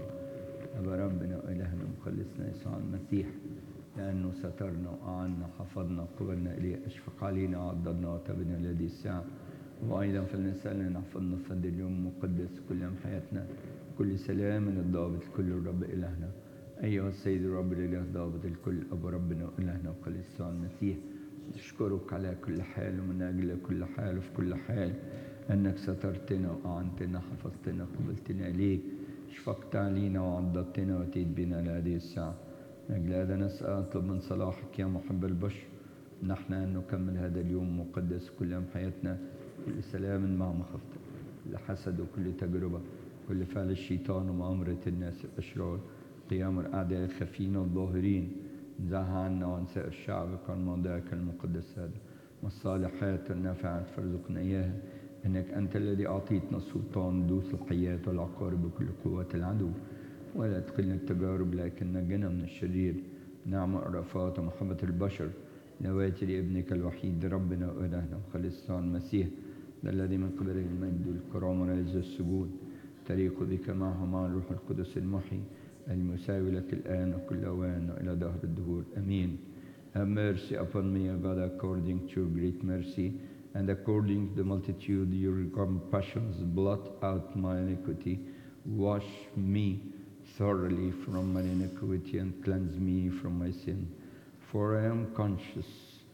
أبا ربنا وإلهنا ومخلصنا يسوع المسيح لأنه سترنا وأعنا حفظنا وقبلنا إليه أشفق علينا وعضدنا وتبنا لدي الساعة وأيضا فلنسألنا نحفظنا فد اليوم مقدس كل يوم حياتنا كل سلام من الضابط الكل الرب إلهنا أيها السيد الرب الإله ضابط الكل أبو ربنا وإلهنا وخليص المسيح نشكرك على كل حال ومن أجل كل حال وفي كل حال أنك سترتنا وأعنتنا حفظتنا قبلتنا إليك شفقت علينا وعضدتنا وأتيت بنا لهذه الساعة من أجل هذا نسأل أطلب من صلاحك يا محب البشر نحن أن نكمل هذا اليوم مقدس كل يوم حياتنا كل سلام مع مخافتك كل حسد وكل تجربة كل فعل الشيطان ومؤامرة الناس الأشرار قيام الأعداء الخفين والظاهرين انزعها عنا وعن سائر شعبك وعن موضعك المقدس هذا والصالحات النافعات فارزقنا إياها إنك أنت الذي أعطيتنا السلطان دوس الحياة والعقارب بكل قوة العدو ولا تدخلنا التجارب لكن نجنا من الشرير نعم رأفات ومحبة البشر نواتي لابنك الوحيد ربنا وإلهنا وخلصنا المسيح الذي من قبل المجد والكرام ولذ السجود تليق بك معه مع الروح القدس المحيي المساوي لك الآن وكل أوان وإلى دهر الدهور أمين Have mercy upon me, O God, according to your great mercy, and according to the multitude of your compassions, blot out my iniquity. Wash me thoroughly from my iniquity and cleanse me from my sin. For I am conscious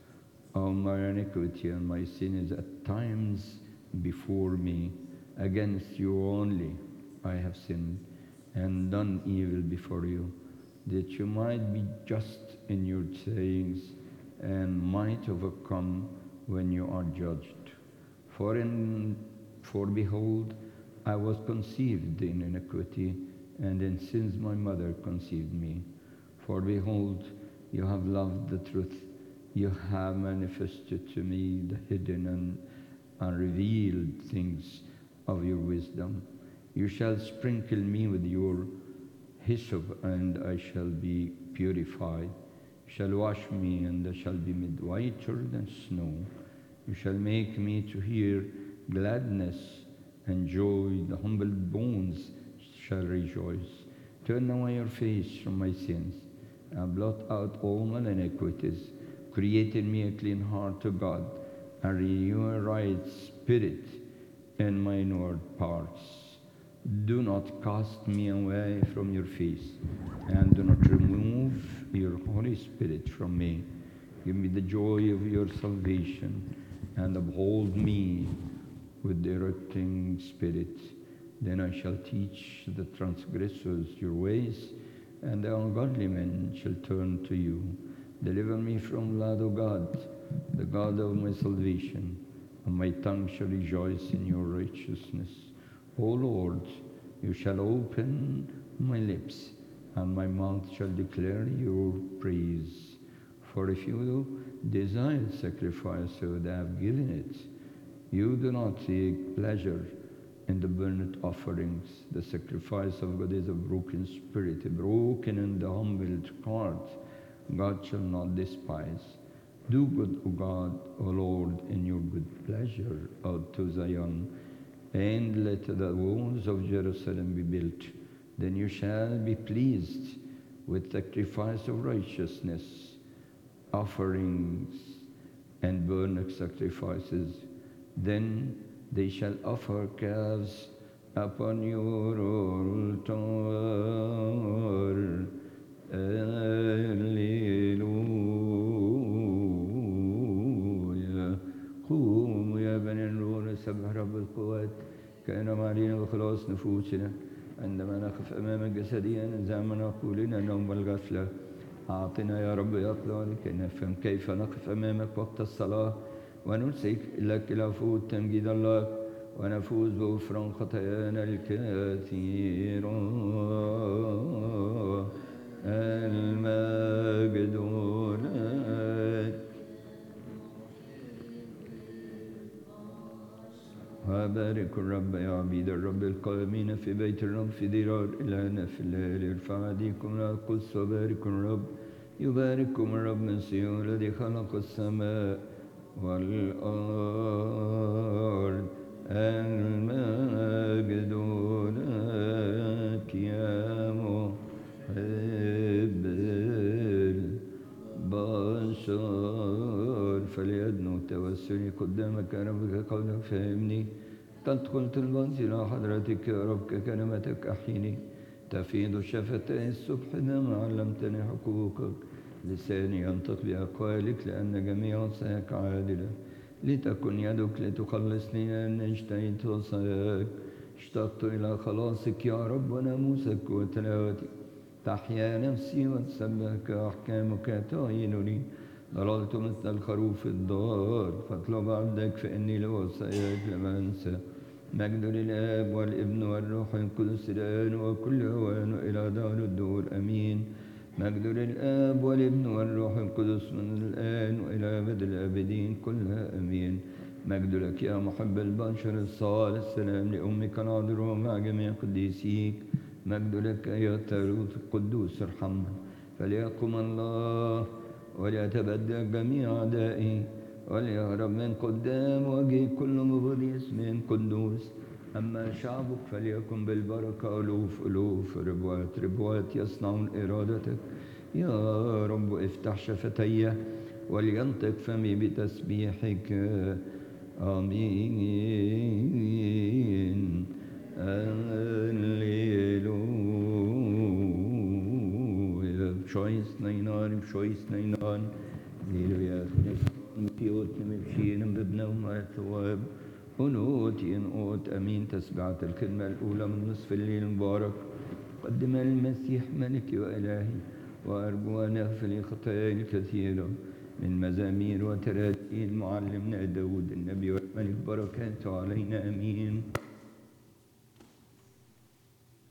of my iniquity, and my sin is at times before me. Against you only I have sinned and done evil before you, that you might be just in your sayings and might overcome when you are judged. For, in, for behold, I was conceived in iniquity, and in sins my mother conceived me. For behold, you have loved the truth. You have manifested to me the hidden and unrevealed things of your wisdom. You shall sprinkle me with your hyssop, and I shall be purified. You shall wash me, and I shall be made whiter than snow. You shall make me to hear gladness and joy. The humble bones shall rejoice. Turn away your face from my sins, and blot out all my iniquities. Create in me a clean heart to God, and renew a right spirit in my inward parts. Do not cast me away from your face, and do not remove your Holy Spirit from me. Give me the joy of your salvation, and uphold me with the erecting spirit. Then I shall teach the transgressors your ways, and the ungodly men shall turn to you. Deliver me from blood, O God, the God of my salvation, and my tongue shall rejoice in your righteousness. O Lord, you shall open my lips, and my mouth shall declare your praise. For if you desire sacrifice, I would have given it. You do not take pleasure in the burnt offerings. The sacrifice of God is a broken spirit, a broken and humbled heart. God shall not despise. Do good, O God, O Lord, in your good pleasure out to Zion, and let the walls of Jerusalem be built. Then you shall be pleased with sacrifice of righteousness, offerings, and burnt sacrifices. Then they shall offer calves upon your altar. Alleluia. قوموا يا بني النور نسبح رب القوات كان علينا وخلاص نفوسنا عندما نقف أمامك جسديا ننزع من عقولنا النوم والغفلة أعطنا يا رب يطلع لكي نفهم كيف نقف أمامك وقت الصلاة ونمسك لك العفو والتمجيد الله ونفوز بغفران خطايانا الكثيرة المجد لك وبارك الرب يا عبيد الرب القائمين في بيت الرب في ديرار إلهنا في الليل ارفع أيديكم إلى القدس وبارك الرب يبارككم الرب من صيون الذي خلق السماء والأرض المجد لك يا محب البشر فليدنو توسلي قدامك يا رب كقولك فهمني قد قلت البنز إلى حضرتك يا رب ككلمتك أحيني تفيض شفتي الصبح دم علمتني حقوقك لساني ينطق بأقوالك لأن جميع وصاياك عادلة لتكن يدك لتخلصني لأن اجتهدت وصاياك اشتقت إلى خلاصك يا رب وناموسك وتلاوتك تحيا نفسي وتسبحك أحكامك تعينني ضللت مثل الخروف الضار فاطلب عبدك فإني لوصاياك لم أنسى مجد للآب والابن والروح القدس الآن وكل أوان إلى دار الدور أمين مجد للآب والابن والروح القدس من الآن وإلى أبد الآبدين كلها أمين مجد لك يا محب البشر الصالح السلام لأمك العذراء مع جميع قديسيك مجد لك يا الثالوث القدوس ارحمنا فليقم الله وليتبدل جميع أعدائي وليهرب من قدام وجه كل مبغض اسم قدوس أما شعبك فليكن بالبركة ألوف ألوف ربوات ربوات يصنعون إرادتك يا رب افتح شفتي ولينطق فمي بتسبيحك آمين هللويا بشويس نينان بشويس نينان هللويا بيوت مبشين ببنا وما ثواب قنوت ينقوت أمين تسبعة الكلمة الأولى من نصف الليل المبارك قدم المسيح ملكي وإلهي وأرجو أن يغفر لي خطاياي الكثيرة من مزامير وتراتيل معلمنا داود النبي والملك بركاته علينا أمين